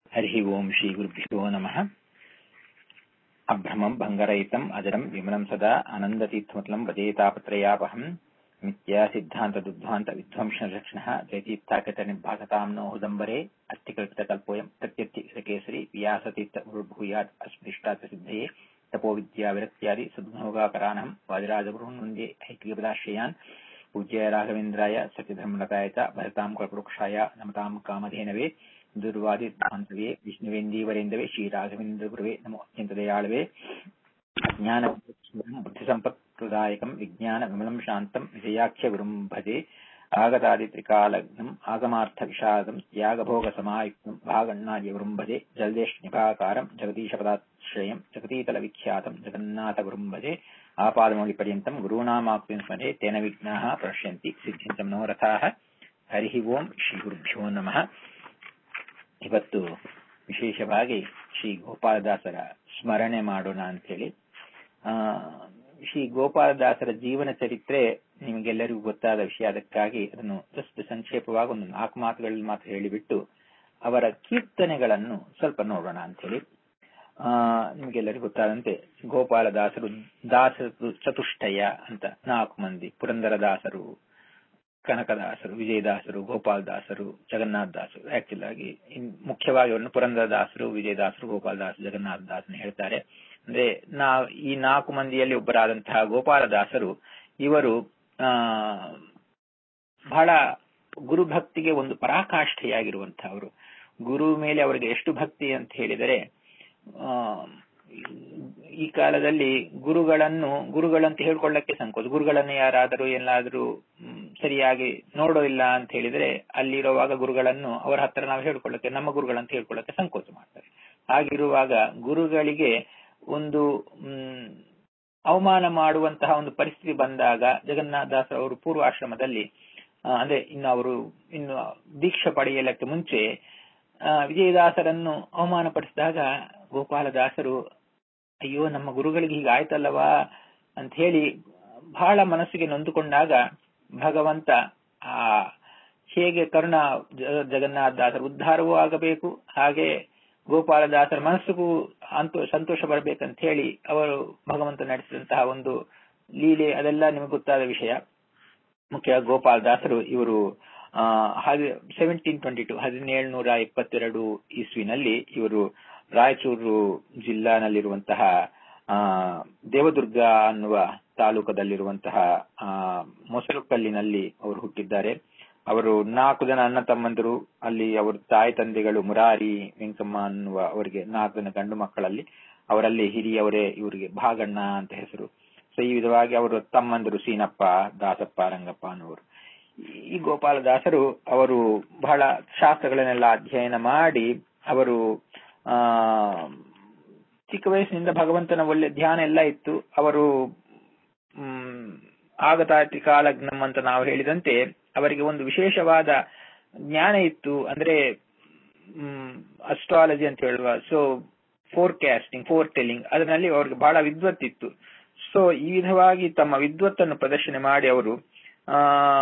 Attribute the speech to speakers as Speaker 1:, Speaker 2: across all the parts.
Speaker 1: हरिः ओम् श्रीगुरुभ्यो नमः अभ्रमम् भङ्गरहितम् अजरम् विमलम् सदा आनन्दतीर्थमतलम् वदेतापत्रयापहम् मिथ्या सिद्धान्तदुद्ध्वान्त विध्वंसलक्षणः जयतीर्थाकटनिर्भासताम् नो हुदम्बरे अस्तिकल्पितकल्पोऽयम् प्रत्यर्थिकेसरी व्यासतीर्थभूयात् अस्मृष्टात्मसिद्धये तपोविद्याविरक्त्यादि सद्गुणोगाकरानहम् वादिराजगुरुन् वन्दे हैग्रीपदाश्रयान् पूज्याय राघवेन्द्राय सत्यधर्मलताय च भरताम् कल्पवृक्षाय नमताम् कामधेनवे दुर्वादिध्वान्तवे विष्णुवेन्दीवरेन्दवे श्रीराघवेन्द्रगुरुवे नमो अत्यन्तदयाळवे अज्ञान बुद्धिसम्पत्प्रदायकम् विज्ञानविमलम् शान्तम् विजयाख्यगुरुम् भजे आगतादित्रिकालग्नम् आगमार्थविषादम् त्यागभोगसमायुक्तम् भागण्णार्यगुरुम् भजे जलदेशनिभाकारम् जगदीशपदाश्रयम् जगतीतलविख्यातम् जगन्नाथगुरुम् भजे आपादमौलिपर्यन्तम् गुरूणामाप्तिम् स्मरे तेन विघ्नाः प्रणश्यन्ति ಸಿದ್ಧಿಂತ ಮನೋರಥಾಹ ಹರಿ ಓಂ ಶ್ರೀ ಗುರುಭ್ಯೋ ನಮಃ ಇವತ್ತು ವಿಶೇಷವಾಗಿ ಶ್ರೀ ಗೋಪಾಲದಾಸರ ಸ್ಮರಣೆ ಮಾಡೋಣ ಅಂತೇಳಿ ಆ ಶ್ರೀ ಗೋಪಾಲದಾಸರ ಜೀವನ ಚರಿತ್ರೆ ನಿಮಗೆಲ್ಲರಿಗೂ ಗೊತ್ತಾದ ವಿಷಯ ಅದಕ್ಕಾಗಿ ಅದನ್ನು ಜಸ್ಟ್ ಸಂಕ್ಷೇಪವಾಗಿ ಒಂದು ನಾಲ್ಕು ಮಾತುಗಳಲ್ಲಿ ಮಾತ್ರ ಹೇಳಿಬಿಟ್ಟು ಅವರ ಕೀರ್ತನೆಗಳನ್ನು ಸ್ವಲ್ಪ ನೋಡೋಣ ಅಂತೇಳಿ ಆ ನಿಮಗೆಲ್ಲರಿಗೂ ಗೊತ್ತಾದಂತೆ ಗೋಪಾಲದಾಸರು ದಾಸ ಚತುಷ್ಟಯ ಅಂತ ನಾಲ್ಕು ಮಂದಿ ಪುರಂದರದಾಸರು ಕನಕದಾಸರು ವಿಜಯದಾಸರು ಗೋಪಾಲದಾಸರು ಜಗನ್ನಾಥ ದಾಸರು ಆಕ್ಚುಲ್ ಆಗಿ ಮುಖ್ಯವಾಗಿ ಅವರನ್ನು ಪುರಂದರದಾಸರು ವಿಜಯದಾಸರು ಗೋಪಾಲದಾಸರು ಜಗನ್ನಾಥ ದಾಸನ ಹೇಳ್ತಾರೆ ಅಂದ್ರೆ ನಾ ಈ ನಾಲ್ಕು ಮಂದಿಯಲ್ಲಿ ಒಬ್ಬರಾದಂತಹ ಗೋಪಾಲದಾಸರು ಇವರು ಆ ಬಹಳ ಗುರುಭಕ್ತಿಗೆ ಒಂದು ಪರಾಕಾಷ್ಠೆಯಾಗಿರುವಂತಹವರು ಗುರು ಮೇಲೆ ಅವರಿಗೆ ಎಷ್ಟು ಭಕ್ತಿ ಅಂತ ಹೇಳಿದರೆ ಆ ಈ ಕಾಲದಲ್ಲಿ ಗುರುಗಳನ್ನು ಗುರುಗಳಂತ ಹೇಳ್ಕೊಳ್ಳಕ್ಕೆ ಸಂಕೋಚ ಗುರುಗಳನ್ನು ಯಾರಾದರೂ ಎಲ್ಲಾದರೂ ಸರಿಯಾಗಿ ನೋಡೋದಿಲ್ಲ ಅಂತ ಹೇಳಿದ್ರೆ ಅಲ್ಲಿರುವಾಗ ಗುರುಗಳನ್ನು ಅವರ ಹತ್ರ ನಾವು ಹೇಳ್ಕೊಳ್ಳಕ್ಕೆ ನಮ್ಮ ಗುರುಗಳಂತ ಹೇಳ್ಕೊಳ್ಳಕ್ಕೆ ಸಂಕೋಚ ಮಾಡ್ತಾರೆ ಹಾಗಿರುವಾಗ ಗುರುಗಳಿಗೆ ಒಂದು ಹ್ಮ್ ಅವಮಾನ ಮಾಡುವಂತಹ ಒಂದು ಪರಿಸ್ಥಿತಿ ಬಂದಾಗ ಜಗನ್ನಾಥದಾಸರ ಅವರು ಪೂರ್ವಾಶ್ರಮದಲ್ಲಿ ಅಂದ್ರೆ ಇನ್ನು ಅವರು ಇನ್ನು ದೀಕ್ಷೆ ಪಡೆಯಲಕ್ಕೆ ಮುಂಚೆ ವಿಜಯದಾಸರನ್ನು ಅವಮಾನಪಡಿಸಿದಾಗ ಗೋಪಾಲದಾಸರು ಅಯ್ಯೋ ನಮ್ಮ ಗುರುಗಳಿಗೆ ಹೀಗಾಯ್ತಲ್ಲವಾ ಅಂತ ಹೇಳಿ ಬಹಳ ಮನಸ್ಸಿಗೆ ನೊಂದುಕೊಂಡಾಗ ಭಗವಂತ ಆ ಹೇಗೆ ಕರುಣ ಜಗನ್ನಾಥದಾಸರ ಉದ್ಧಾರವೂ ಆಗಬೇಕು ಹಾಗೆ ಗೋಪಾಲದಾಸರ ಮನಸ್ಸಿಗೂ ಅಂತೂ ಸಂತೋಷ ಬರಬೇಕಂತ ಹೇಳಿ ಅವರು ಭಗವಂತ ನಡೆಸಿದಂತಹ ಒಂದು ಲೀಲೆ ಅದೆಲ್ಲ ನಿಮಗೆ ಗೊತ್ತಾದ ವಿಷಯ ಮುಖ್ಯ ಗೋಪಾಲದಾಸರು ಇವರು ಆ ಸೆವೆಂಟೀನ್ ಟ್ವೆಂಟಿ ಟು ಹದಿನೇಳುನೂರ ಇಪ್ಪತ್ತೆರಡು ಇಸ್ವಿನಲ್ಲಿ ಇವರು ರಾಯಚೂರು ಜಿಲ್ಲಾನಲ್ಲಿರುವಂತಹ ಆ ದೇವದುರ್ಗ ಅನ್ನುವ ತಾಲೂಕದಲ್ಲಿರುವಂತಹ ಆ ಮೊಸರುಕಲ್ಲಿನಲ್ಲಿ ಅವರು ಹುಟ್ಟಿದ್ದಾರೆ ಅವರು ನಾಲ್ಕು ಜನ ಅಣ್ಣ ತಮ್ಮಂದಿರು ಅಲ್ಲಿ ಅವರ ತಾಯಿ ತಂದೆಗಳು ಮುರಾರಿ ವೆಂಕಮ್ಮ ಅನ್ನುವ ಅವರಿಗೆ ನಾಲ್ಕು ಜನ ಗಂಡು ಮಕ್ಕಳಲ್ಲಿ ಅವರಲ್ಲಿ ಹಿರಿಯವರೇ ಇವರಿಗೆ ಭಾಗಣ್ಣ ಅಂತ ಹೆಸರು ಸೊ ಈ ವಿಧವಾಗಿ ಅವರು ತಮ್ಮಂದಿರು ಸೀನಪ್ಪ ದಾಸಪ್ಪ ರಂಗಪ್ಪ ಅನ್ನುವರು ಈ ಗೋಪಾಲದಾಸರು ಅವರು ಬಹಳ ಶಾಸ್ತ್ರಗಳನ್ನೆಲ್ಲ ಅಧ್ಯಯನ ಮಾಡಿ ಅವರು ಆ ಚಿಕ್ಕ ವಯಸ್ಸಿನಿಂದ ಭಗವಂತನ ಒಳ್ಳೆ ಧ್ಯಾನ ಎಲ್ಲ ಇತ್ತು ಅವರು ಹ್ಮ್ ಆಗತಾತಿ ಕಾಲಗ್ನಂ ಅಂತ ನಾವು ಹೇಳಿದಂತೆ ಅವರಿಗೆ ಒಂದು ವಿಶೇಷವಾದ ಜ್ಞಾನ ಇತ್ತು ಅಂದ್ರೆ ಹ್ಮ್ ಅಸ್ಟ್ರಾಲಜಿ ಅಂತ ಹೇಳುವ ಸೊ ಫೋರ್ಕಾಸ್ಟಿಂಗ್ ಫೋರ್ ಟೆಲ್ಲಿಂಗ್ ಅದರಲ್ಲಿ ಅವ್ರಿಗೆ ಬಹಳ ವಿದ್ವತ್ತಿತ್ತು ಸೊ ಈ ವಿಧವಾಗಿ ತಮ್ಮ ವಿದ್ವತ್ತನ್ನು ಪ್ರದರ್ಶನ ಮಾಡಿ ಅವರು ಆ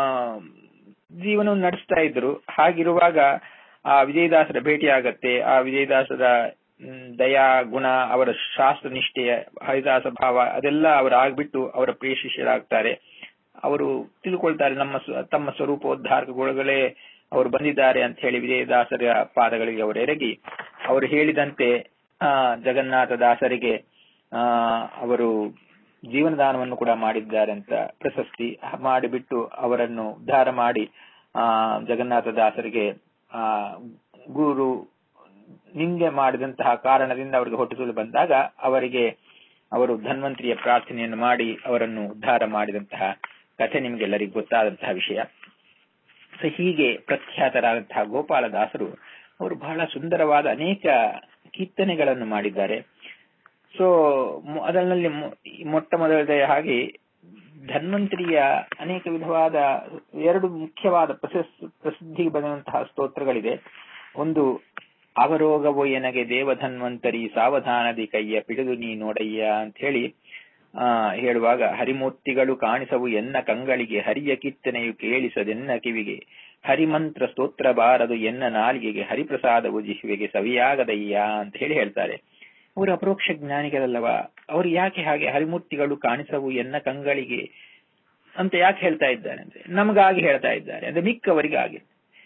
Speaker 1: ಜೀವನವನ್ನು ನಡೆಸ್ತಾ ಇದ್ರು ಹಾಗಿರುವಾಗ ಆ ವಿಜಯದಾಸರ ಭೇಟಿ ಆಗತ್ತೆ ಆ ವಿಜಯದಾಸರ ದಯಾ ಗುಣ ಅವರ ಶಾಸ್ತ್ರ ನಿಷ್ಠೆಯ ಹರಿದಾಸ ಭಾವ ಅದೆಲ್ಲ ಅವರು ಆಗ್ಬಿಟ್ಟು ಅವರ ಪ್ರಿಯ ಶಿಷ್ಯರಾಗ್ತಾರೆ ಅವರು ತಿಳ್ಕೊಳ್ತಾರೆ ನಮ್ಮ ತಮ್ಮ ಸ್ವರೂಪೋದ್ಧಾರಕ ಗುಣಗಳೇ ಅವರು ಬಂದಿದ್ದಾರೆ ಅಂತ ಹೇಳಿ ವಿಜಯದಾಸರ ಪಾದಗಳಿಗೆ ಅವರು ಎರಗಿ ಅವರು ಹೇಳಿದಂತೆ ಆ ಜಗನ್ನಾಥ ದಾಸರಿಗೆ ಆ ಅವರು ಜೀವನದಾನವನ್ನು ಕೂಡ ಮಾಡಿದ್ದಾರೆ ಅಂತ ಪ್ರಶಸ್ತಿ ಮಾಡಿಬಿಟ್ಟು ಅವರನ್ನು ಉದ್ಧಾರ ಮಾಡಿ ಆ ಜಗನ್ನಾಥ ದಾಸರಿಗೆ ಆ ಗುರು ನಿಂದೆ ಮಾಡಿದಂತಹ ಕಾರಣದಿಂದ ಅವರಿಗೆ ಹೊಟ್ಟೆಸುಲು ಬಂದಾಗ ಅವರಿಗೆ ಅವರು ಧನ್ವಂತರಿಯ ಪ್ರಾರ್ಥನೆಯನ್ನು ಮಾಡಿ ಅವರನ್ನು ಉದ್ಧಾರ ಮಾಡಿದಂತಹ ಕಥೆ ನಿಮಗೆಲ್ಲರಿಗೂ ಗೊತ್ತಾದಂತಹ ವಿಷಯ ಸೊ ಹೀಗೆ ಪ್ರಖ್ಯಾತರಾದಂತಹ ಗೋಪಾಲದಾಸರು ಅವರು ಬಹಳ ಸುಂದರವಾದ ಅನೇಕ ಕೀರ್ತನೆಗಳನ್ನು ಮಾಡಿದ್ದಾರೆ ಸೊ ಅದರಲ್ಲಿ ಮೊಟ್ಟ ಮೊದಲದ ಹಾಗೆ ಧನ್ವಂತರಿಯ ಅನೇಕ ವಿಧವಾದ ಎರಡು ಮುಖ್ಯವಾದ ಪ್ರಸಿದ್ಧಿಗೆ ಬಂದಂತಹ ಸ್ತೋತ್ರಗಳಿದೆ ಒಂದು ಅವರೋಗವೋ ಎನಗೆ ದೇವಧನ್ವಂತರಿ ಸಾವಧಾನದಿ ಕೈಯ ಪಿಡಿದು ನೀ ನೋಡಯ್ಯ ಅಂತ ಹೇಳಿ ಆ ಹೇಳುವಾಗ ಹರಿಮೂರ್ತಿಗಳು ಕಾಣಿಸವು ಎನ್ನ ಕಂಗಳಿಗೆ ಹರಿಯ ಕೀರ್ತನೆಯು ಕೇಳಿಸದೆನ್ನ ಕಿವಿಗೆ ಹರಿಮಂತ್ರ ಸ್ತೋತ್ರ ಬಾರದು ಎನ್ನ ನಾಲಿಗೆಗೆ ಹರಿಪ್ರಸಾದವು ಜಿಹ್ವೆಗೆ ಸವಿಯಾಗದಯ್ಯ ಅಂತ ಹೇಳಿ ಹೇಳ್ತಾರೆ ಅವರು ಅಪರೋಕ್ಷ ಜ್ಞಾನಿಗಳಲ್ಲವ ಅವರು ಯಾಕೆ ಹಾಗೆ ಹರಿಮೂರ್ತಿಗಳು ಕಾಣಿಸವು ಎನ್ನ ಕಂಗಳಿಗೆ ಅಂತ ಯಾಕೆ ಹೇಳ್ತಾ ಇದ್ದಾರೆ ಅಂದ್ರೆ ನಮಗಾಗಿ ಹೇಳ್ತಾ ಇದ್ದಾರೆ ಅಂದ್ರೆ ಮಿಕ್ಕವರಿಗಾಗಿ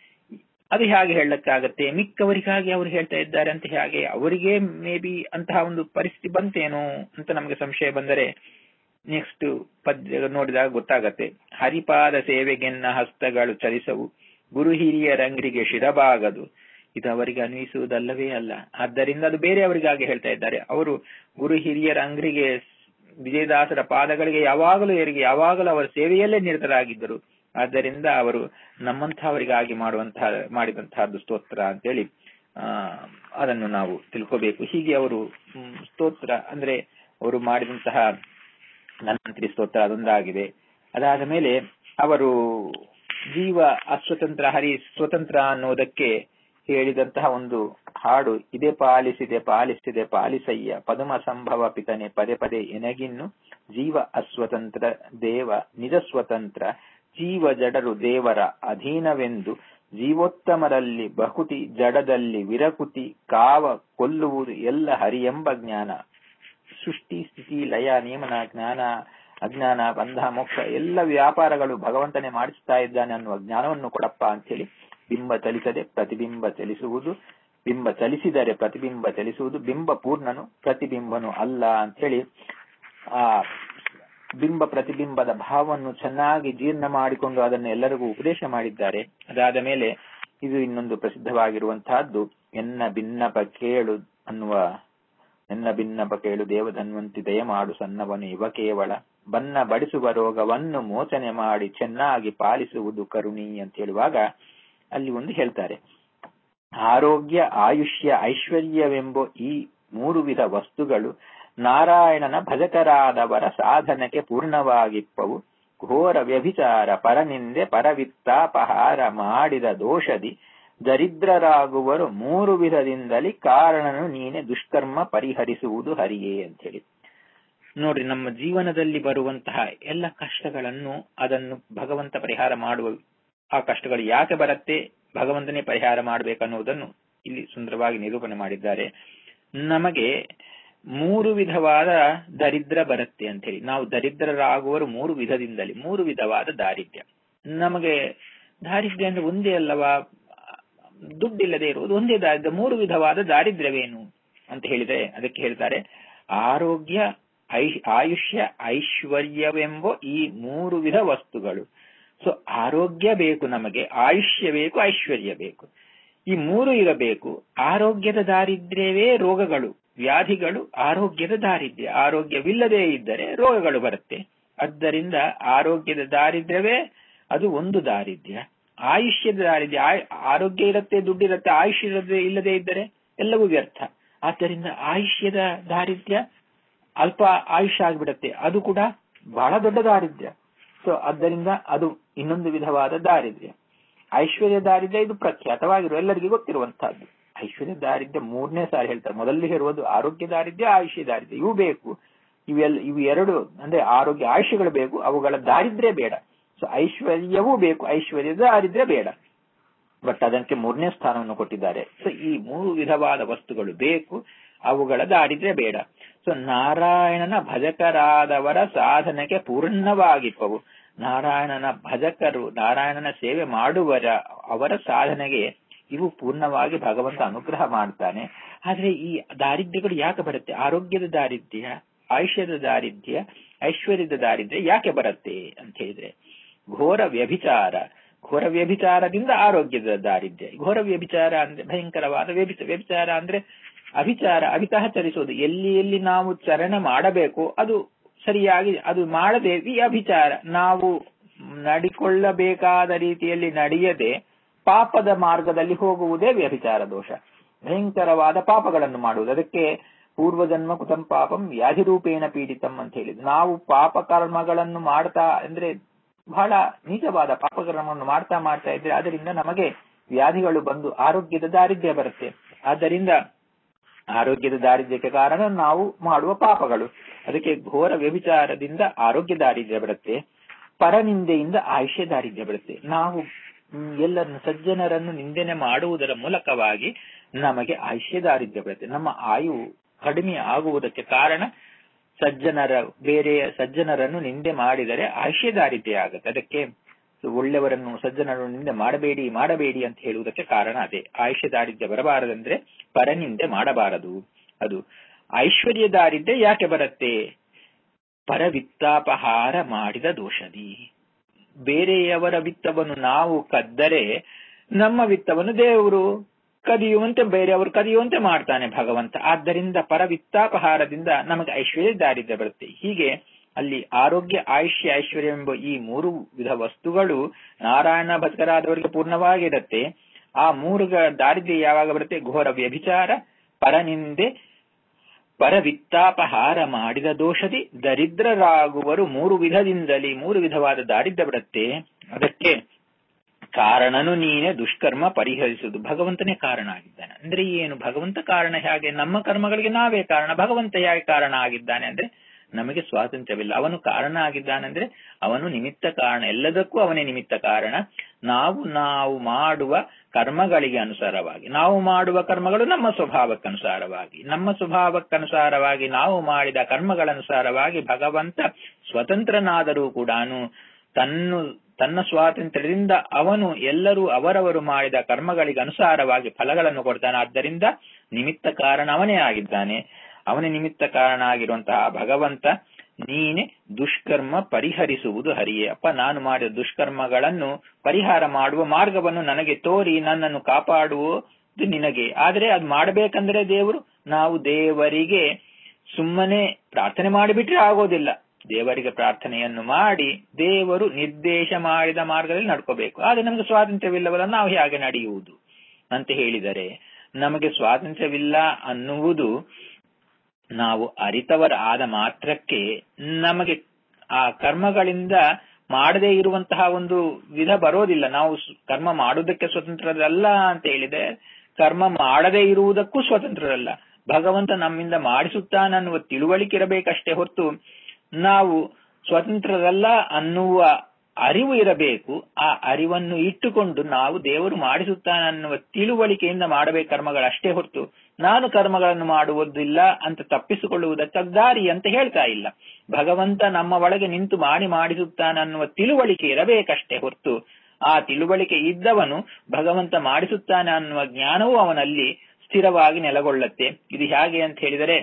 Speaker 1: ಅದು ಹೇಗೆ ಹೇಳಕ್ಕಾಗತ್ತೆ ಮಿಕ್ಕವರಿಗಾಗಿ ಅವರು ಹೇಳ್ತಾ ಇದ್ದಾರೆ ಅಂತ ಹೇಗೆ ಅವರಿಗೆ ಮೇ ಬಿ ಅಂತಹ ಒಂದು ಪರಿಸ್ಥಿತಿ ಬಂತೇನೋ ಅಂತ ನಮಗೆ ಸಂಶಯ ಬಂದರೆ ನೆಕ್ಸ್ಟ್ ಪದ್ಯ ನೋಡಿದಾಗ ಗೊತ್ತಾಗತ್ತೆ ಹರಿಪಾದ ಸೇವೆಗೆನ್ನ ಹಸ್ತಗಳು ಚಲಿಸವು ಗುರು ಹಿರಿಯರಂಗ್ರಿಗೆ ಶಿರಬಾಗದು ಇದು ಅವರಿಗೆ ಅನ್ವಯಿಸುವುದಲ್ಲವೇ ಅಲ್ಲ ಆದ್ದರಿಂದ ಅದು ಬೇರೆಯವರಿಗಾಗಿ ಹೇಳ್ತಾ ಇದ್ದಾರೆ ಅವರು ಗುರು ಹಿರಿಯರ ಅಂಗ್ರಿಗೆ ವಿಜಯದಾಸರ ಪಾದಗಳಿಗೆ ಯಾವಾಗಲೂ ಏರಿಗೆ ಯಾವಾಗಲೂ ಅವರ ಸೇವೆಯಲ್ಲೇ ನಿರತರಾಗಿದ್ದರು ಆದ್ದರಿಂದ ಅವರು ನಮ್ಮಂತಹವರಿಗಾಗಿ ಮಾಡುವಂತಹ ಮಾಡಿದಂತಹದ್ದು ಸ್ತೋತ್ರ ಅಂತೇಳಿ ಆ ಅದನ್ನು ನಾವು ತಿಳ್ಕೋಬೇಕು ಹೀಗೆ ಅವರು ಸ್ತೋತ್ರ ಅಂದ್ರೆ ಅವರು ಮಾಡಿದಂತಹ ಧನ್ವಂತರಿ ಸ್ತೋತ್ರ ಅದೊಂದಾಗಿದೆ ಅದಾದ ಮೇಲೆ ಅವರು ಜೀವ ಅಸ್ವತಂತ್ರ ಹರಿ ಸ್ವತಂತ್ರ ಅನ್ನೋದಕ್ಕೆ ಹೇಳಿದಂತಹ ಒಂದು ಹಾಡು ಇದೇ ಪಾಲಿಸಿದೆ ಪಾಲಿಸಿದೆ ಪಾಲಿಸಯ್ಯ ಪದಮ ಸಂಭವ ಪಿತನೆ ಪದೇ ಪದೇ ಎನಗಿನ್ನು ಜೀವ ಅಸ್ವತಂತ್ರ ದೇವ ನಿಜ ಸ್ವತಂತ್ರ ಜೀವ ಜಡರು ದೇವರ ಅಧೀನವೆಂದು ಜೀವೋತ್ತಮರಲ್ಲಿ ಬಹುತಿ ಜಡದಲ್ಲಿ ವಿರಕುತಿ ಕಾವ ಕೊಲ್ಲುವುದು ಎಲ್ಲ ಹರಿಯೆಂಬ ಜ್ಞಾನ ಸೃಷ್ಟಿ ಸ್ಥಿತಿ ಲಯ ನಿಯಮನ ಜ್ಞಾನ ಅಜ್ಞಾನ ಬಂಧ ಮೋಕ್ಷ ಎಲ್ಲ ವ್ಯಾಪಾರಗಳು ಭಗವಂತನೇ ಮಾಡಿಸ್ತಾ ಇದ್ದಾನೆ ಅನ್ನುವ ಜ್ಞಾನವನ್ನು ಕೊಡಪ್ಪ ಅಂತ ಹೇಳಿ ಬಿಂಬ ಚಲಿಸದೆ ಪ್ರತಿಬಿಂಬ ಚಲಿಸುವುದು ಬಿಂಬ ಚಲಿಸಿದರೆ ಪ್ರತಿಬಿಂಬ ಚಲಿಸುವುದು ಬಿಂಬ ಪೂರ್ಣನು ಪ್ರತಿಬಿಂಬನು ಅಲ್ಲ ಅಂತ ಹೇಳಿ ಆ ಬಿಂಬ ಪ್ರತಿಬಿಂಬದ ಭಾವವನ್ನು ಚೆನ್ನಾಗಿ ಜೀರ್ಣ ಮಾಡಿಕೊಂಡು ಅದನ್ನು ಎಲ್ಲರಿಗೂ ಉಪದೇಶ ಮಾಡಿದ್ದಾರೆ ಅದಾದ ಮೇಲೆ ಇದು ಇನ್ನೊಂದು ಪ್ರಸಿದ್ಧವಾಗಿರುವಂತಹದ್ದು ಎನ್ನ ಭಿನ್ನಪ ಕೇಳು ಅನ್ನುವ ಎನ್ನ ಭಿನ್ನಪ ಕೇಳು ದೇವಧನ್ವಂತಿ ದಯಮಾಡು ಸನ್ನವನು ಇವ ಕೇವಲ ಬನ್ನ ಬಡಿಸುವ ರೋಗವನ್ನು ಮೋಚನೆ ಮಾಡಿ ಚೆನ್ನಾಗಿ ಪಾಲಿಸುವುದು ಕರುಣಿ ಅಂತ ಹೇಳುವಾಗ ಅಲ್ಲಿ ಒಂದು ಹೇಳ್ತಾರೆ ಆರೋಗ್ಯ ಆಯುಷ್ಯ ಐಶ್ವರ್ಯವೆಂಬ ಈ ಮೂರು ವಿಧ ವಸ್ತುಗಳು ನಾರಾಯಣನ ಭಜಕರಾದವರ ಸಾಧನಕ್ಕೆ ಪೂರ್ಣವಾಗಿಪ್ಪವು ಘೋರ ವ್ಯಭಿಚಾರ ಪರನಿಂದೆ ಪರವಿತ್ತಾಪಹಾರ ಮಾಡಿದ ದೋಷದಿ ದರಿದ್ರರಾಗುವರು ಮೂರು ವಿಧದಿಂದಲೇ ಕಾರಣನು ನೀನೆ ದುಷ್ಕರ್ಮ ಪರಿಹರಿಸುವುದು ಹರಿಯೇ ಅಂತ ಹೇಳಿ ನೋಡ್ರಿ ನಮ್ಮ ಜೀವನದಲ್ಲಿ ಬರುವಂತಹ ಎಲ್ಲ ಕಷ್ಟಗಳನ್ನು ಅದನ್ನು ಭಗವಂತ ಪರಿಹಾರ ಮಾಡುವ ಆ ಕಷ್ಟಗಳು ಯಾಕೆ ಬರುತ್ತೆ ಭಗವಂತನೇ ಪರಿಹಾರ ಮಾಡಬೇಕನ್ನುವುದನ್ನು ಇಲ್ಲಿ ಸುಂದರವಾಗಿ ನಿರೂಪಣೆ ಮಾಡಿದ್ದಾರೆ ನಮಗೆ ಮೂರು ವಿಧವಾದ ದರಿದ್ರ ಬರುತ್ತೆ ಅಂತ ಹೇಳಿ ನಾವು ದರಿದ್ರರಾಗುವರು ಮೂರು ವಿಧದಿಂದಲೇ ಮೂರು ವಿಧವಾದ ದಾರಿದ್ರ್ಯ ನಮಗೆ ದಾರಿದ್ರ್ಯ ಅಂದ್ರೆ ಒಂದೇ ಅಲ್ಲವಾ ದುಡ್ಡಿಲ್ಲದೆ ಇರುವುದು ಒಂದೇ ದಾರಿದ್ರ್ಯ ಮೂರು ವಿಧವಾದ ದಾರಿದ್ರ್ಯವೇನು ಅಂತ ಹೇಳಿದ್ರೆ ಅದಕ್ಕೆ ಹೇಳ್ತಾರೆ ಆರೋಗ್ಯ ಐ ಆಯುಷ್ಯ ಐಶ್ವರ್ಯವೆಂಬ ಈ ಮೂರು ವಿಧ ವಸ್ತುಗಳು ಸೊ ಆರೋಗ್ಯ ಬೇಕು ನಮಗೆ ಆಯುಷ್ಯ ಬೇಕು ಐಶ್ವರ್ಯ ಬೇಕು ಈ ಮೂರು ಇರಬೇಕು ಆರೋಗ್ಯದ ದಾರಿದ್ರ್ಯವೇ ರೋಗಗಳು ವ್ಯಾಧಿಗಳು ಆರೋಗ್ಯದ ದಾರಿದ್ರ್ಯ ಆರೋಗ್ಯವಿಲ್ಲದೆ ಇದ್ದರೆ ರೋಗಗಳು ಬರುತ್ತೆ ಆದ್ದರಿಂದ ಆರೋಗ್ಯದ ದಾರಿದ್ರ್ಯವೇ ಅದು ಒಂದು ದಾರಿದ್ರ್ಯ ಆಯುಷ್ಯದ ದಾರಿದ್ರ್ಯ ಆರೋಗ್ಯ ಇರುತ್ತೆ ದುಡ್ಡಿರುತ್ತೆ ಆಯುಷ್ಯ ಇರದೆ ಇಲ್ಲದೆ ಇದ್ದರೆ ಎಲ್ಲವೂ ವ್ಯರ್ಥ ಆದ್ದರಿಂದ ಆಯುಷ್ಯದ ದಾರಿದ್ರ್ಯ ಅಲ್ಪ ಆಯುಷ್ಯ ಆಗ್ಬಿಡತ್ತೆ ಅದು ಕೂಡ ಬಹಳ ದೊಡ್ಡ ದಾರಿದ್ರ್ಯ ಸೊ ಆದ್ದರಿಂದ ಅದು ಇನ್ನೊಂದು ವಿಧವಾದ ದಾರಿದ್ರ್ಯ ಐಶ್ವರ್ಯ ದಾರಿದ್ರ್ಯ ಇದು ಪ್ರಖ್ಯಾತವಾಗಿರುವ ಎಲ್ಲರಿಗೂ ಗೊತ್ತಿರುವಂತಹದ್ದು ಐಶ್ವರ್ಯ ದಾರಿದ್ರ್ಯ ಮೂರನೇ ಸಾರಿ ಹೇಳ್ತಾರೆ ಮೊದಲು ಹೇಳುವುದು ಆರೋಗ್ಯ ದಾರಿದ್ರ್ಯ ಆಯುಷ್ಯ ದಾರಿದ್ರ್ಯ ಇವು ಬೇಕು ಇವೆಲ್ಲ ಇವು ಎರಡು ಅಂದ್ರೆ ಆರೋಗ್ಯ ಆಯುಷ್ಯಗಳು ಬೇಕು ಅವುಗಳ ದಾರಿದ್ರ್ಯ ಬೇಡ ಸೊ ಐಶ್ವರ್ಯವೂ ಬೇಕು ಐಶ್ವರ್ಯದ ದಾರಿದ್ರ್ಯ ಬೇಡ ಬಟ್ ಅದಕ್ಕೆ ಮೂರನೇ ಸ್ಥಾನವನ್ನು ಕೊಟ್ಟಿದ್ದಾರೆ ಸೊ ಈ ಮೂರು ವಿಧವಾದ ವಸ್ತುಗಳು ಬೇಕು ಅವುಗಳ ದಾರಿದ್ರ್ಯ ಬೇಡ ಸೊ ನಾರಾಯಣನ ಭಜಕರಾದವರ ಸಾಧನೆಗೆ ಪೂರ್ಣವಾಗಿಪ್ಪವು ನಾರಾಯಣನ ಭಜಕರು ನಾರಾಯಣನ ಸೇವೆ ಮಾಡುವರ ಅವರ ಸಾಧನೆಗೆ ಇವು ಪೂರ್ಣವಾಗಿ ಭಗವಂತ ಅನುಗ್ರಹ ಮಾಡ್ತಾನೆ ಆದ್ರೆ ಈ ದಾರಿದ್ರ್ಯಗಳು ಯಾಕೆ ಬರುತ್ತೆ ಆರೋಗ್ಯದ ದಾರಿದ್ರ್ಯ ಆಯುಷ್ಯದ ದಾರಿದ್ರ್ಯ ಐಶ್ವರ್ಯದ ದಾರಿದ್ರ್ಯ ಯಾಕೆ ಬರುತ್ತೆ ಅಂತ ಹೇಳಿದ್ರೆ ಘೋರ ವ್ಯಭಿಚಾರ ಘೋರ ವ್ಯಭಿಚಾರದಿಂದ ಆರೋಗ್ಯದ ದಾರಿದ್ರ್ಯ ಘೋರ ವ್ಯಭಿಚಾರ ಅಂದ್ರೆ ಭಯಂಕರವಾದ ವ್ಯಭಿಚ ವ್ಯಭಿಚಾರ ಅಂದ್ರೆ ಅಭಿಚಾರ ಅವಿತಃ ಚರಿಸೋದು ಎಲ್ಲಿ ಎಲ್ಲಿ ನಾವು ಚರಣ ಮಾಡಬೇಕು ಅದು ಸರಿಯಾಗಿ ಅದು ಮಾಡದೆ ಈ ಅಭಿಚಾರ ನಾವು ನಡಿಕೊಳ್ಳಬೇಕಾದ ರೀತಿಯಲ್ಲಿ ನಡೆಯದೆ ಪಾಪದ ಮಾರ್ಗದಲ್ಲಿ ಹೋಗುವುದೇ ವ್ಯಭಿಚಾರ ದೋಷ ಭಯಂಕರವಾದ ಪಾಪಗಳನ್ನು ಮಾಡುವುದು ಅದಕ್ಕೆ ಪೂರ್ವಜನ್ಮ ಕುತಂ ಪಾಪಂ ವ್ಯಾಧಿ ರೂಪೇಣ ಪೀಡಿತಂ ಅಂತ ಹೇಳಿದ್ರು ನಾವು ಪಾಪ ಕರ್ಮಗಳನ್ನು ಮಾಡ್ತಾ ಅಂದ್ರೆ ಬಹಳ ನೀಚವಾದ ಪಾಪಕರ್ಮವನ್ನು ಮಾಡ್ತಾ ಮಾಡ್ತಾ ಇದ್ರೆ ಅದರಿಂದ ನಮಗೆ ವ್ಯಾಧಿಗಳು ಬಂದು ಆರೋಗ್ಯದ ದಾರಿದ್ರ್ಯ ಬರುತ್ತೆ ಆದ್ದರಿಂದ ಆರೋಗ್ಯದ ದಾರಿದ್ರ್ಯಕ್ಕೆ ಕಾರಣ ನಾವು ಮಾಡುವ ಪಾಪಗಳು ಅದಕ್ಕೆ ಘೋರ ವ್ಯಭಿಚಾರದಿಂದ ಆರೋಗ್ಯ ದಾರಿದ್ರ್ಯ ಬರುತ್ತೆ ಪರನಿಂದೆಯಿಂದ ಆಯುಷ್ಯ ದಾರಿದ್ರ್ಯ ಬರುತ್ತೆ ನಾವು ಹ್ಮ್, ಎಲ್ಲರನ್ನು ಸಜ್ಜನರನ್ನು ನಿಂದನೆ ಮಾಡುವುದರ ಮೂಲಕವಾಗಿ ನಮಗೆ ಆಯುಷ್ಯ ದಾರಿದ್ರ್ಯ ಬರುತ್ತೆ ನಮ್ಮ ಆಯು ಕಡಿಮೆ ಆಗುವುದಕ್ಕೆ ಕಾರಣ ಸಜ್ಜನರ ಬೇರೆ ಸಜ್ಜನರನ್ನು ನಿಂದೆ ಮಾಡಿದರೆ ಆಯುಷ್ಯ ದಾರಿದ್ರ್ಯ ಆಗುತ್ತೆ ಅದಕ್ಕೆ ಒಳ್ಳೆಯವರನ್ನು ಸಜ್ಜನರನ್ನು ನಿಂದೆ ಮಾಡಬೇಡಿ ಮಾಡಬೇಡಿ ಅಂತ ಹೇಳುವುದಕ್ಕೆ ಕಾರಣ ಅದೇ ಆಯುಷ್ಯ ದಾರಿದ್ರ್ಯ ಬರಬಾರದಂದ್ರೆ ಪರನಿಂದೆ ಮಾಡಬಾರದು ಅದು ಐಶ್ವರ್ಯ ದಾರಿದ್ರ್ಯ ಯಾಕೆ ಬರುತ್ತೆ ಪರವಿತ್ತಾಪಹಾರ ಮಾಡಿದ ದೋಷದಿ ಬೇರೆಯವರ ವಿತ್ತವನ್ನು ನಾವು ಕದ್ದರೆ ನಮ್ಮ ವಿತ್ತವನ್ನು ದೇವರು ಕದಿಯುವಂತೆ ಬೇರೆಯವರು ಕದಿಯುವಂತೆ ಮಾಡ್ತಾನೆ ಭಗವಂತ ಆದ್ದರಿಂದ ಪರವಿತ್ತಾಪಹಾರದಿಂದ ನಮಗೆ ಐಶ್ವರ್ಯ ದಾರಿದ್ರ್ಯ ಬರುತ್ತೆ ಹೀಗೆ ಅಲ್ಲಿ ಆರೋಗ್ಯ ಆಯುಷ್ಯ ಐಶ್ವರ್ಯ ಎಂಬ ಈ ಮೂರು ವಿಧ ವಸ್ತುಗಳು ನಾರಾಯಣ ಭದ್ಕರಾದವರಿಗೆ ಪೂರ್ಣವಾಗಿರುತ್ತೆ ಆ ಮೂರು ದಾರಿದ್ರ್ಯ ಯಾವಾಗ ಬರುತ್ತೆ ಘೋರ ವ್ಯಭಿಚಾರ ಪರನಿಂದೆ ಪರವಿತ್ತಾಪಹಾರ ಮಾಡಿದ ದೋಷದಿ ದರಿದ್ರರಾಗುವರು ಮೂರು ವಿಧದಿಂದಲೇ ಮೂರು ವಿಧವಾದ ದಾರಿದ್ರ್ಯ ಬರುತ್ತೆ ಅದಕ್ಕೆ ಕಾರಣನು ನೀನೆ ದುಷ್ಕರ್ಮ ಪರಿಹರಿಸುವುದು ಭಗವಂತನೇ ಕಾರಣ ಆಗಿದ್ದಾನೆ ಅಂದ್ರೆ ಏನು ಭಗವಂತ ಕಾರಣ ಹೇಗೆ ನಮ್ಮ ಕರ್ಮಗಳಿಗೆ ನಾವೇ ಕಾರಣ ಭಗವಂತ ಹೇಗೆ ಕಾರಣ ಆಗಿದ್ದಾನೆ ಅಂದ್ರೆ ನಮಗೆ ಸ್ವಾತಂತ್ರ್ಯವಿಲ್ಲ ಅವನು ಕಾರಣ ಆಗಿದ್ದಾನೆ ಅಂದ್ರೆ ಅವನು ನಿಮಿತ್ತ ಕಾರಣ ಎಲ್ಲದಕ್ಕೂ ಅವನೇ ನಿಮಿತ್ತ ಕಾರಣ ನಾವು ನಾವು ಮಾಡುವ ಕರ್ಮಗಳಿಗೆ ಅನುಸಾರವಾಗಿ ನಾವು ಮಾಡುವ ಕರ್ಮಗಳು ನಮ್ಮ ಸ್ವಭಾವಕ್ಕನುಸಾರವಾಗಿ ನಮ್ಮ ಸ್ವಭಾವಕ್ಕನುಸಾರವಾಗಿ ನಾವು ಮಾಡಿದ ಕರ್ಮಗಳನುಸಾರವಾಗಿ ಭಗವಂತ ಸ್ವತಂತ್ರನಾದರೂ ಕೂಡ ತನ್ನ ತನ್ನ ಸ್ವಾತಂತ್ರ್ಯದಿಂದ ಅವನು ಎಲ್ಲರೂ ಅವರವರು ಮಾಡಿದ ಕರ್ಮಗಳಿಗೆ ಅನುಸಾರವಾಗಿ ಫಲಗಳನ್ನು ಕೊಡ್ತಾನೆ ಆದ್ದರಿಂದ ನಿಮಿತ್ತ ಕಾರಣ ಅವನೇ ಆಗಿದ್ದಾನೆ ಅವನೇ ನಿಮಿತ್ತ ಕಾರಣ ಆಗಿರುವಂತಹ ಭಗವಂತ ನೀನೆ ದುಷ್ಕರ್ಮ ಪರಿಹರಿಸುವುದು ಹರಿಯೇ ಅಪ್ಪ ನಾನು ಮಾಡಿದ ದುಷ್ಕರ್ಮಗಳನ್ನು ಪರಿಹಾರ ಮಾಡುವ ಮಾರ್ಗವನ್ನು ನನಗೆ ತೋರಿ ನನ್ನನ್ನು ಕಾಪಾಡುವುದು ನಿನಗೆ ಆದರೆ ಅದು ಮಾಡಬೇಕಂದ್ರೆ ದೇವರು ನಾವು ದೇವರಿಗೆ ಸುಮ್ಮನೆ ಪ್ರಾರ್ಥನೆ ಮಾಡಿಬಿಟ್ರೆ ಆಗೋದಿಲ್ಲ ದೇವರಿಗೆ ಪ್ರಾರ್ಥನೆಯನ್ನು ಮಾಡಿ ದೇವರು ನಿರ್ದೇಶ ಮಾಡಿದ ಮಾರ್ಗದಲ್ಲಿ ನಡ್ಕೋಬೇಕು ಆದ್ರೆ ನಮಗೆ ಸ್ವಾತಂತ್ರ್ಯವಿಲ್ಲವಲ್ಲ ನಾವು ಹೇಗೆ ನಡೆಯುವುದು ಅಂತ ಹೇಳಿದರೆ ನಮಗೆ ಸ್ವಾತಂತ್ರ್ಯವಿಲ್ಲ ಅನ್ನುವುದು ನಾವು ಅರಿತವರ ಆದ ಮಾತ್ರಕ್ಕೆ ನಮಗೆ ಆ ಕರ್ಮಗಳಿಂದ ಮಾಡದೇ ಇರುವಂತಹ ಒಂದು ವಿಧ ಬರೋದಿಲ್ಲ ನಾವು ಕರ್ಮ ಮಾಡುವುದಕ್ಕೆ ಸ್ವತಂತ್ರರಲ್ಲ ಅಂತ ಹೇಳಿದೆ ಕರ್ಮ ಮಾಡದೇ ಇರುವುದಕ್ಕೂ ಸ್ವತಂತ್ರರಲ್ಲ ಭಗವಂತ ನಮ್ಮಿಂದ ಮಾಡಿಸುತ್ತಾನನ್ನುವ ತಿಳುವಳಿಕೆ ಇರಬೇಕಷ್ಟೇ ಹೊರತು ನಾವು ಸ್ವತಂತ್ರರಲ್ಲ ಅನ್ನುವ ಅರಿವು ಇರಬೇಕು ಆ ಅರಿವನ್ನು ಇಟ್ಟುಕೊಂಡು ನಾವು ದೇವರು ಮಾಡಿಸುತ್ತಾನನ್ನುವ ತಿಳುವಳಿಕೆಯಿಂದ ಮಾಡಬೇಕು ಕರ್ಮಗಳಷ್ಟೇ ಹೊರತು ನಾನು ಕರ್ಮಗಳನ್ನು ಮಾಡುವುದಿಲ್ಲ ಅಂತ ತಪ್ಪಿಸಿಕೊಳ್ಳುವುದಕ್ಕೆ ದಾರಿ ಅಂತ ಹೇಳ್ತಾ ಇಲ್ಲ ಭಗವಂತ ನಮ್ಮ ಒಳಗೆ ನಿಂತು ಮಾಡಿ ಮಾಡಿಸುತ್ತಾನನ್ನುವ ತಿಳುವಳಿಕೆ ಇರಬೇಕಷ್ಟೇ ಹೊರತು ಆ ತಿಳುವಳಿಕೆ ಇದ್ದವನು ಭಗವಂತ ಮಾಡಿಸುತ್ತಾನೆ ಅನ್ನುವ ಜ್ಞಾನವೂ ಅವನಲ್ಲಿ ಸ್ಥಿರವಾಗಿ ನೆಲೆಗೊಳ್ಳುತ್ತೆ ಇದು ಹೇಗೆ ಅಂತ ಹೇಳಿದರೆ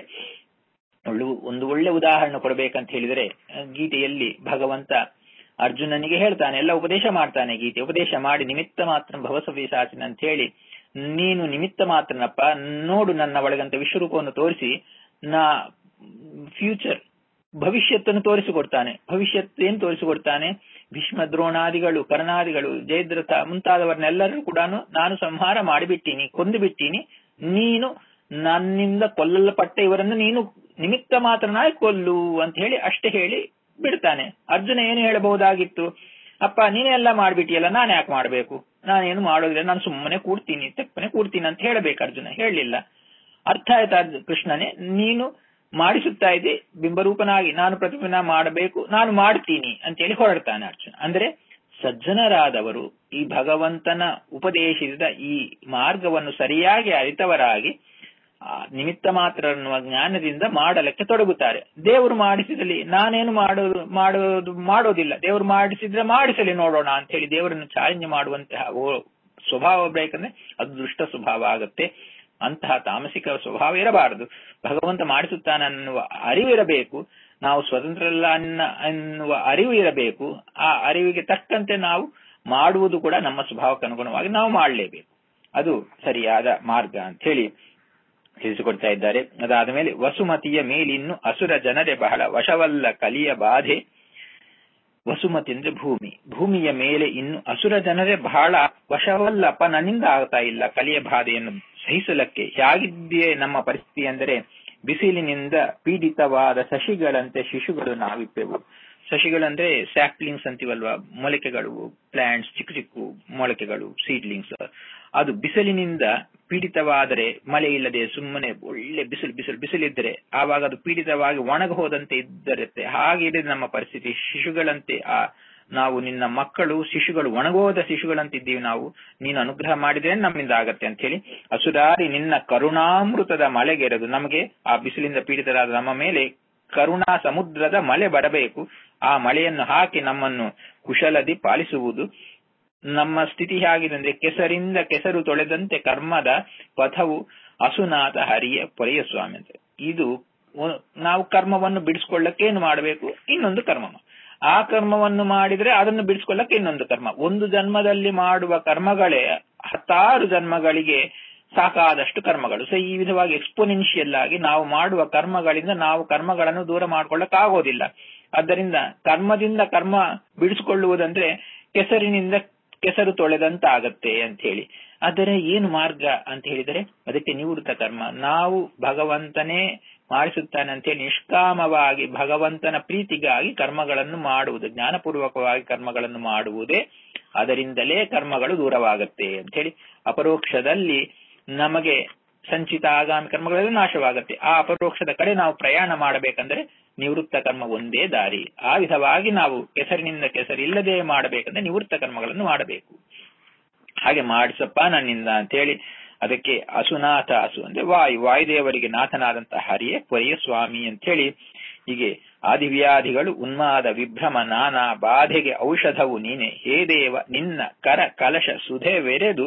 Speaker 1: ಒಂದು ಒಳ್ಳೆ ಉದಾಹರಣೆ ಕೊಡಬೇಕಂತ ಹೇಳಿದರೆ ಗೀತೆಯಲ್ಲಿ ಭಗವಂತ ಅರ್ಜುನನಿಗೆ ಹೇಳ್ತಾನೆ ಎಲ್ಲ ಉಪದೇಶ ಮಾಡ್ತಾನೆ ಗೀತೆ ಉಪದೇಶ ಮಾಡಿ ನಿಮಿತ್ತ ಮಾತ್ರ ಭವಸವಿಸಾಸಿನ ಅಂತ ಹೇಳಿ ನೀನು ನಿಮಿತ್ತ ಮಾತ್ರನಪ್ಪ ನೋಡು ನನ್ನ ಒಳಗಂತ ವಿಶ್ವರೂಪವನ್ನು ತೋರಿಸಿ ನಾ ಫ್ಯೂಚರ್ ಭವಿಷ್ಯತ್ತನ್ನು ತೋರಿಸಿಕೊಡ್ತಾನೆ ಭವಿಷ್ಯತ್ ಏನ್ ತೋರಿಸಿಕೊಡ್ತಾನೆ ಭೀಷ್ಮ ದ್ರೋಣಾದಿಗಳು ಕರ್ಣಾದಿಗಳು ಜಯದ್ರಥ ಮುಂತಾದವರನ್ನೆಲ್ಲರೂ ಕೂಡ ನಾನು ಸಂಹಾರ ಮಾಡಿಬಿಟ್ಟೀನಿ ಕೊಂದು ಬಿಟ್ಟೀನಿ ನೀನು ನನ್ನಿಂದ ಕೊಲ್ಲಲ್ಪಟ್ಟ ಇವರನ್ನು ನೀನು ನಿಮಿತ್ತ ಮಾತ್ರನಾಗಿ ಕೊಲ್ಲು ಅಂತ ಹೇಳಿ ಅಷ್ಟೇ ಹೇಳಿ ಬಿಡ್ತಾನೆ ಅರ್ಜುನ ಏನು ಹೇಳಬಹುದಾಗಿತ್ತು ಅಪ್ಪ ನೀನೇ ಎಲ್ಲ ಮಾಡ್ಬಿಟ್ಟಿಯಲ್ಲ ನಾನು ಯಾಕೆ ಮಾಡ್ಬೇಕು ನಾನೇನು ಮಾಡೋದಿಲ್ಲ ನಾನು ಸುಮ್ಮನೆ ಕೂಡ್ತೀನಿ ತೆಪ್ಪನೆ ಕೂಡ್ತೀನಿ ಅಂತ ಹೇಳಬೇಕು ಅರ್ಜುನ ಹೇಳಲಿಲ್ಲ ಅರ್ಥ ಆಯ್ತಾ ಕೃಷ್ಣನೇ ನೀನು ಮಾಡಿಸುತ್ತಾ ಇದೆ ಬಿಂಬರೂಪನಾಗಿ ನಾನು ಪ್ರತಿಭನ ಮಾಡಬೇಕು ನಾನು ಮಾಡ್ತೀನಿ ಅಂತ ಹೇಳಿ ಹೊರಡ್ತಾನೆ ಅರ್ಜುನ ಅಂದ್ರೆ ಸಜ್ಜನರಾದವರು ಈ ಭಗವಂತನ ಉಪದೇಶಿಸಿದ ಈ ಮಾರ್ಗವನ್ನು ಸರಿಯಾಗಿ ಅರಿತವರಾಗಿ ನಿಮಿತ್ತ ಮಾತ್ರ ಅನ್ನುವ ಜ್ಞಾನದಿಂದ ಮಾಡಲಿಕ್ಕೆ ತೊಡಗುತ್ತಾರೆ ದೇವರು ಮಾಡಿಸಿದಲ್ಲಿ ನಾನೇನು ಮಾಡೋದು ಮಾಡೋದು ಮಾಡೋದಿಲ್ಲ ದೇವರು ಮಾಡಿಸಿದ್ರೆ ಮಾಡಿಸಲಿ ನೋಡೋಣ ಅಂತ ಹೇಳಿ ದೇವರನ್ನು ಚಾಲೆಂಜ್ ಮಾಡುವಂತಹ ಸ್ವಭಾವ ಬೇಕಂದ್ರೆ ಅದು ದುಷ್ಟ ಸ್ವಭಾವ ಆಗುತ್ತೆ ಅಂತಹ ತಾಮಸಿಕ ಸ್ವಭಾವ ಇರಬಾರದು ಭಗವಂತ ಮಾಡಿಸುತ್ತಾನೆ ಅನ್ನುವ ಅರಿವು ಇರಬೇಕು ನಾವು ಸ್ವತಂತ್ರಲ್ಲ ಅನ್ನ ಅನ್ನುವ ಅರಿವು ಇರಬೇಕು ಆ ಅರಿವಿಗೆ ತಕ್ಕಂತೆ ನಾವು ಮಾಡುವುದು ಕೂಡ ನಮ್ಮ ಸ್ವಭಾವಕ್ಕೆ ಅನುಗುಣವಾಗಿ ನಾವು ಮಾಡಲೇಬೇಕು ಅದು ಸರಿಯಾದ ಮಾರ್ಗ ಅಂತ ಹೇಳಿ ತಿಳಿಸಿಕೊಡ್ತಾ ಇದ್ದಾರೆ ಅದಾದ ಮೇಲೆ ವಸುಮತಿಯ ಮೇಲಿನ್ನು ಅಸುರ ಜನರೇ ಬಹಳ ವಶವಲ್ಲ ಕಲಿಯ ಬಾಧೆ ವಸುಮತಿ ಅಂದ್ರೆ ಭೂಮಿ ಭೂಮಿಯ ಮೇಲೆ ಇನ್ನು ಅಸುರ ಜನರೇ ಬಹಳ ವಶವಲ್ಲಪ್ಪ ನನ್ನಿಂದ ಆಗ್ತಾ ಇಲ್ಲ ಕಲಿಯ ಬಾಧೆಯನ್ನು ಸಹಿಸಲಕ್ಕೆ ಹೇಗಿದೆಯೇ ನಮ್ಮ ಪರಿಸ್ಥಿತಿ ಅಂದರೆ ಬಿಸಿಲಿನಿಂದ ಪೀಡಿತವಾದ ಸಸಿಗಳಂತೆ ಶಿಶುಗಳು ನಾವಿಪ್ಪೆವು ಸಸಿಗಳಂದ್ರೆ ಸ್ಯಾಪ್ಲಿಂಗ್ಸ್ ಅಂತೀವಲ್ವಾ ಮೊಳಕೆಗಳು ಪ್ಲಾಂಟ್ಸ್ ಚಿಕ್ಕ ಚಿಕ್ಕ ಮೊಳಕೆಗಳು ಸೀಡ್ಲಿಂಗ್ಸ್ ಅದು ಬಿಸಿಲಿನಿಂದ ಪೀಡಿತವಾದರೆ ಮಳೆ ಇಲ್ಲದೆ ಸುಮ್ಮನೆ ಒಳ್ಳೆ ಬಿಸಿಲು ಬಿಸಿಲು ಬಿಸಿಲಿದ್ದರೆ ಆವಾಗ ಅದು ಪೀಡಿತವಾಗಿ ಒಣಗ ಹೋದಂತೆ ಇದ್ದರುತ್ತೆ ಹಾಗೆ ನಮ್ಮ ಪರಿಸ್ಥಿತಿ ಶಿಶುಗಳಂತೆ ಆ ನಾವು ನಿನ್ನ ಮಕ್ಕಳು ಶಿಶುಗಳು ಒಣಗೋದ ಶಿಶುಗಳಂತಿದ್ದೀವಿ ನಾವು ನೀನು ಅನುಗ್ರಹ ಮಾಡಿದ್ರೆ ನಮ್ಮಿಂದ ಆಗತ್ತೆ ಅಂತ ಹೇಳಿ ಅಸುರಾರಿ ನಿನ್ನ ಕರುಣಾಮೃತದ ಮಳೆಗೆರೆದು ನಮಗೆ ಆ ಬಿಸಿಲಿಂದ ಪೀಡಿತರಾದ ನಮ್ಮ ಮೇಲೆ ಕರುಣಾ ಸಮುದ್ರದ ಮಳೆ ಬರಬೇಕು ಆ ಮಳೆಯನ್ನು ಹಾಕಿ ನಮ್ಮನ್ನು ಕುಶಲದಿ ಪಾಲಿಸುವುದು ನಮ್ಮ ಸ್ಥಿತಿ ಹೇಗಿದೆ ಅಂದ್ರೆ ಕೆಸರಿಂದ ಕೆಸರು ತೊಳೆದಂತೆ ಕರ್ಮದ ಪಥವು ಅಸುನಾಥ ಹರಿಯ ಪೊರೆಯ ಸ್ವಾಮಿ ಅಂತ ಇದು ನಾವು ಕರ್ಮವನ್ನು ಬಿಡಿಸ್ಕೊಳ್ಳಕ್ಕೆ ಏನು ಮಾಡಬೇಕು ಇನ್ನೊಂದು ಕರ್ಮ ಆ ಕರ್ಮವನ್ನು ಮಾಡಿದ್ರೆ ಅದನ್ನು ಬಿಡಿಸ್ಕೊಳ್ಳಕ್ಕೆ ಇನ್ನೊಂದು ಕರ್ಮ ಒಂದು ಜನ್ಮದಲ್ಲಿ ಮಾಡುವ ಕರ್ಮಗಳೇ ಹತ್ತಾರು ಜನ್ಮಗಳಿಗೆ ಸಾಕಾದಷ್ಟು ಕರ್ಮಗಳು ಸೊ ಈ ವಿಧವಾಗಿ ಎಕ್ಸ್ಪೋನೆನ್ಷಿಯಲ್ ಆಗಿ ನಾವು ಮಾಡುವ ಕರ್ಮಗಳಿಂದ ನಾವು ಕರ್ಮಗಳನ್ನು ದೂರ ಮಾಡ್ಕೊಳ್ಳಕ್ ಆಗೋದಿಲ್ಲ ಆದ್ದರಿಂದ ಕರ್ಮದಿಂದ ಕರ್ಮ ಬಿಡಿಸಿಕೊಳ್ಳುವುದಂದ್ರೆ ಕೆಸರಿನಿಂದ ಕೆಸರು ತೊಳೆದಂತ ಆಗತ್ತೆ ಅಂತ ಹೇಳಿ ಆದರೆ ಏನು ಮಾರ್ಗ ಅಂತ ಹೇಳಿದರೆ ಅದಕ್ಕೆ ನಿವೃತ್ತ ಕರ್ಮ ನಾವು ಭಗವಂತನೇ ಮಾಡಿಸುತ್ತಾನೆ ಅಂತೇಳಿ ನಿಷ್ಕಾಮವಾಗಿ ಭಗವಂತನ ಪ್ರೀತಿಗಾಗಿ ಕರ್ಮಗಳನ್ನು ಮಾಡುವುದು ಜ್ಞಾನಪೂರ್ವಕವಾಗಿ ಕರ್ಮಗಳನ್ನು ಮಾಡುವುದೇ ಅದರಿಂದಲೇ ಕರ್ಮಗಳು ದೂರವಾಗತ್ತೆ ಅಂತ ಹೇಳಿ ಅಪರೋಕ್ಷದಲ್ಲಿ ನಮಗೆ ಸಂಚಿತ ಆಗಾಮಿ ಕರ್ಮಗಳೆಲ್ಲ ನಾಶವಾಗುತ್ತೆ ಆ ಅಪರೋಕ್ಷದ ಕಡೆ ನಾವು ಪ್ರಯಾಣ ಮಾಡಬೇಕಂದ್ರೆ ನಿವೃತ್ತ ಕರ್ಮ ಒಂದೇ ದಾರಿ ಆ ವಿಧವಾಗಿ ನಾವು ಕೆಸರಿನಿಂದ ಕೆಸರಿಲ್ಲದೆ ಮಾಡಬೇಕಂದ್ರೆ ನಿವೃತ್ತ ಕರ್ಮಗಳನ್ನು ಮಾಡಬೇಕು ಹಾಗೆ ಮಾಡಿಸಪ್ಪ ನನ್ನಿಂದ ಅಂತ ಹೇಳಿ ಅದಕ್ಕೆ ಅಸುನಾಥ ಅಸು ಅಂದ್ರೆ ವಾಯು ವಾಯುದೇವರಿಗೆ ನಾಥನಾದಂತಹ ಹರಿಯೇ ಪೊರೆಯ ಸ್ವಾಮಿ ಅಂತ ಹೇಳಿ ಹೀಗೆ ಆದಿವ್ಯಾಧಿಗಳು ಉನ್ಮಾದ ವಿಭ್ರಮ ನಾನಾ ಬಾಧೆಗೆ ಔಷಧವು ನೀನೆ ಹೇ ದೇವ ನಿನ್ನ ಕರ ಕಲಶ ಸುಧೆವೆರೆದು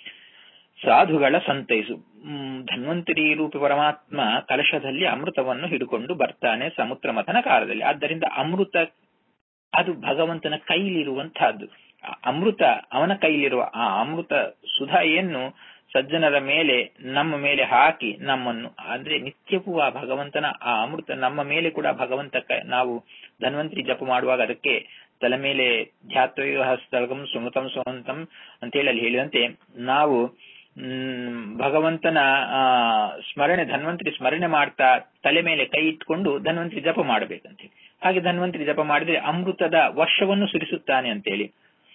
Speaker 1: ಸಾಧುಗಳ ಸಂತೈಸು ಧನ್ವಂತರಿ ರೂಪಿ ಪರಮಾತ್ಮ ಕಲಶದಲ್ಲಿ ಅಮೃತವನ್ನು ಹಿಡ್ಕೊಂಡು ಬರ್ತಾನೆ ಸಮುದ್ರ ಮಥನ ಕಾಲದಲ್ಲಿ ಆದ್ದರಿಂದ ಅಮೃತ ಅದು ಭಗವಂತನ ಕೈಲಿರುವಂತಹದ್ದು ಅಮೃತ ಅವನ ಕೈಲಿರುವ ಆ ಅಮೃತ ಸುಧಾಯನ್ನು ಸಜ್ಜನರ ಮೇಲೆ ನಮ್ಮ ಮೇಲೆ ಹಾಕಿ ನಮ್ಮನ್ನು ಅಂದ್ರೆ ನಿತ್ಯವೂ ಆ ಭಗವಂತನ ಆ ಅಮೃತ ನಮ್ಮ ಮೇಲೆ ಕೂಡ ಭಗವಂತ ನಾವು ಧನ್ವಂತರಿ ಜಪ ಮಾಡುವಾಗ ಅದಕ್ಕೆ ತಲೆ ಮೇಲೆ ಧ್ಯಾತ್ವಯ ಹಸ್ತಗಂ ಸುಮೃತಂ ಸುಮಂತಂ ಅಂತೇಳಿ ಅಲ್ಲಿ ಹೇಳಿದಂತೆ ನಾವು ಹ್ಮ್ ಭಗವಂತನ ಆ ಸ್ಮರಣೆ ಧನ್ವಂತರಿ ಸ್ಮರಣೆ ಮಾಡ್ತಾ ತಲೆ ಮೇಲೆ ಕೈ ಇಟ್ಕೊಂಡು ಧನ್ವಂತರಿ ಜಪ ಮಾಡಬೇಕಂತೆ ಹಾಗೆ ಧನ್ವಂತರಿ ಜಪ ಮಾಡಿದ್ರೆ ಅಮೃತದ ವರ್ಷವನ್ನು ಸುರಿಸುತ್ತಾನೆ ಅಂತೇಳಿ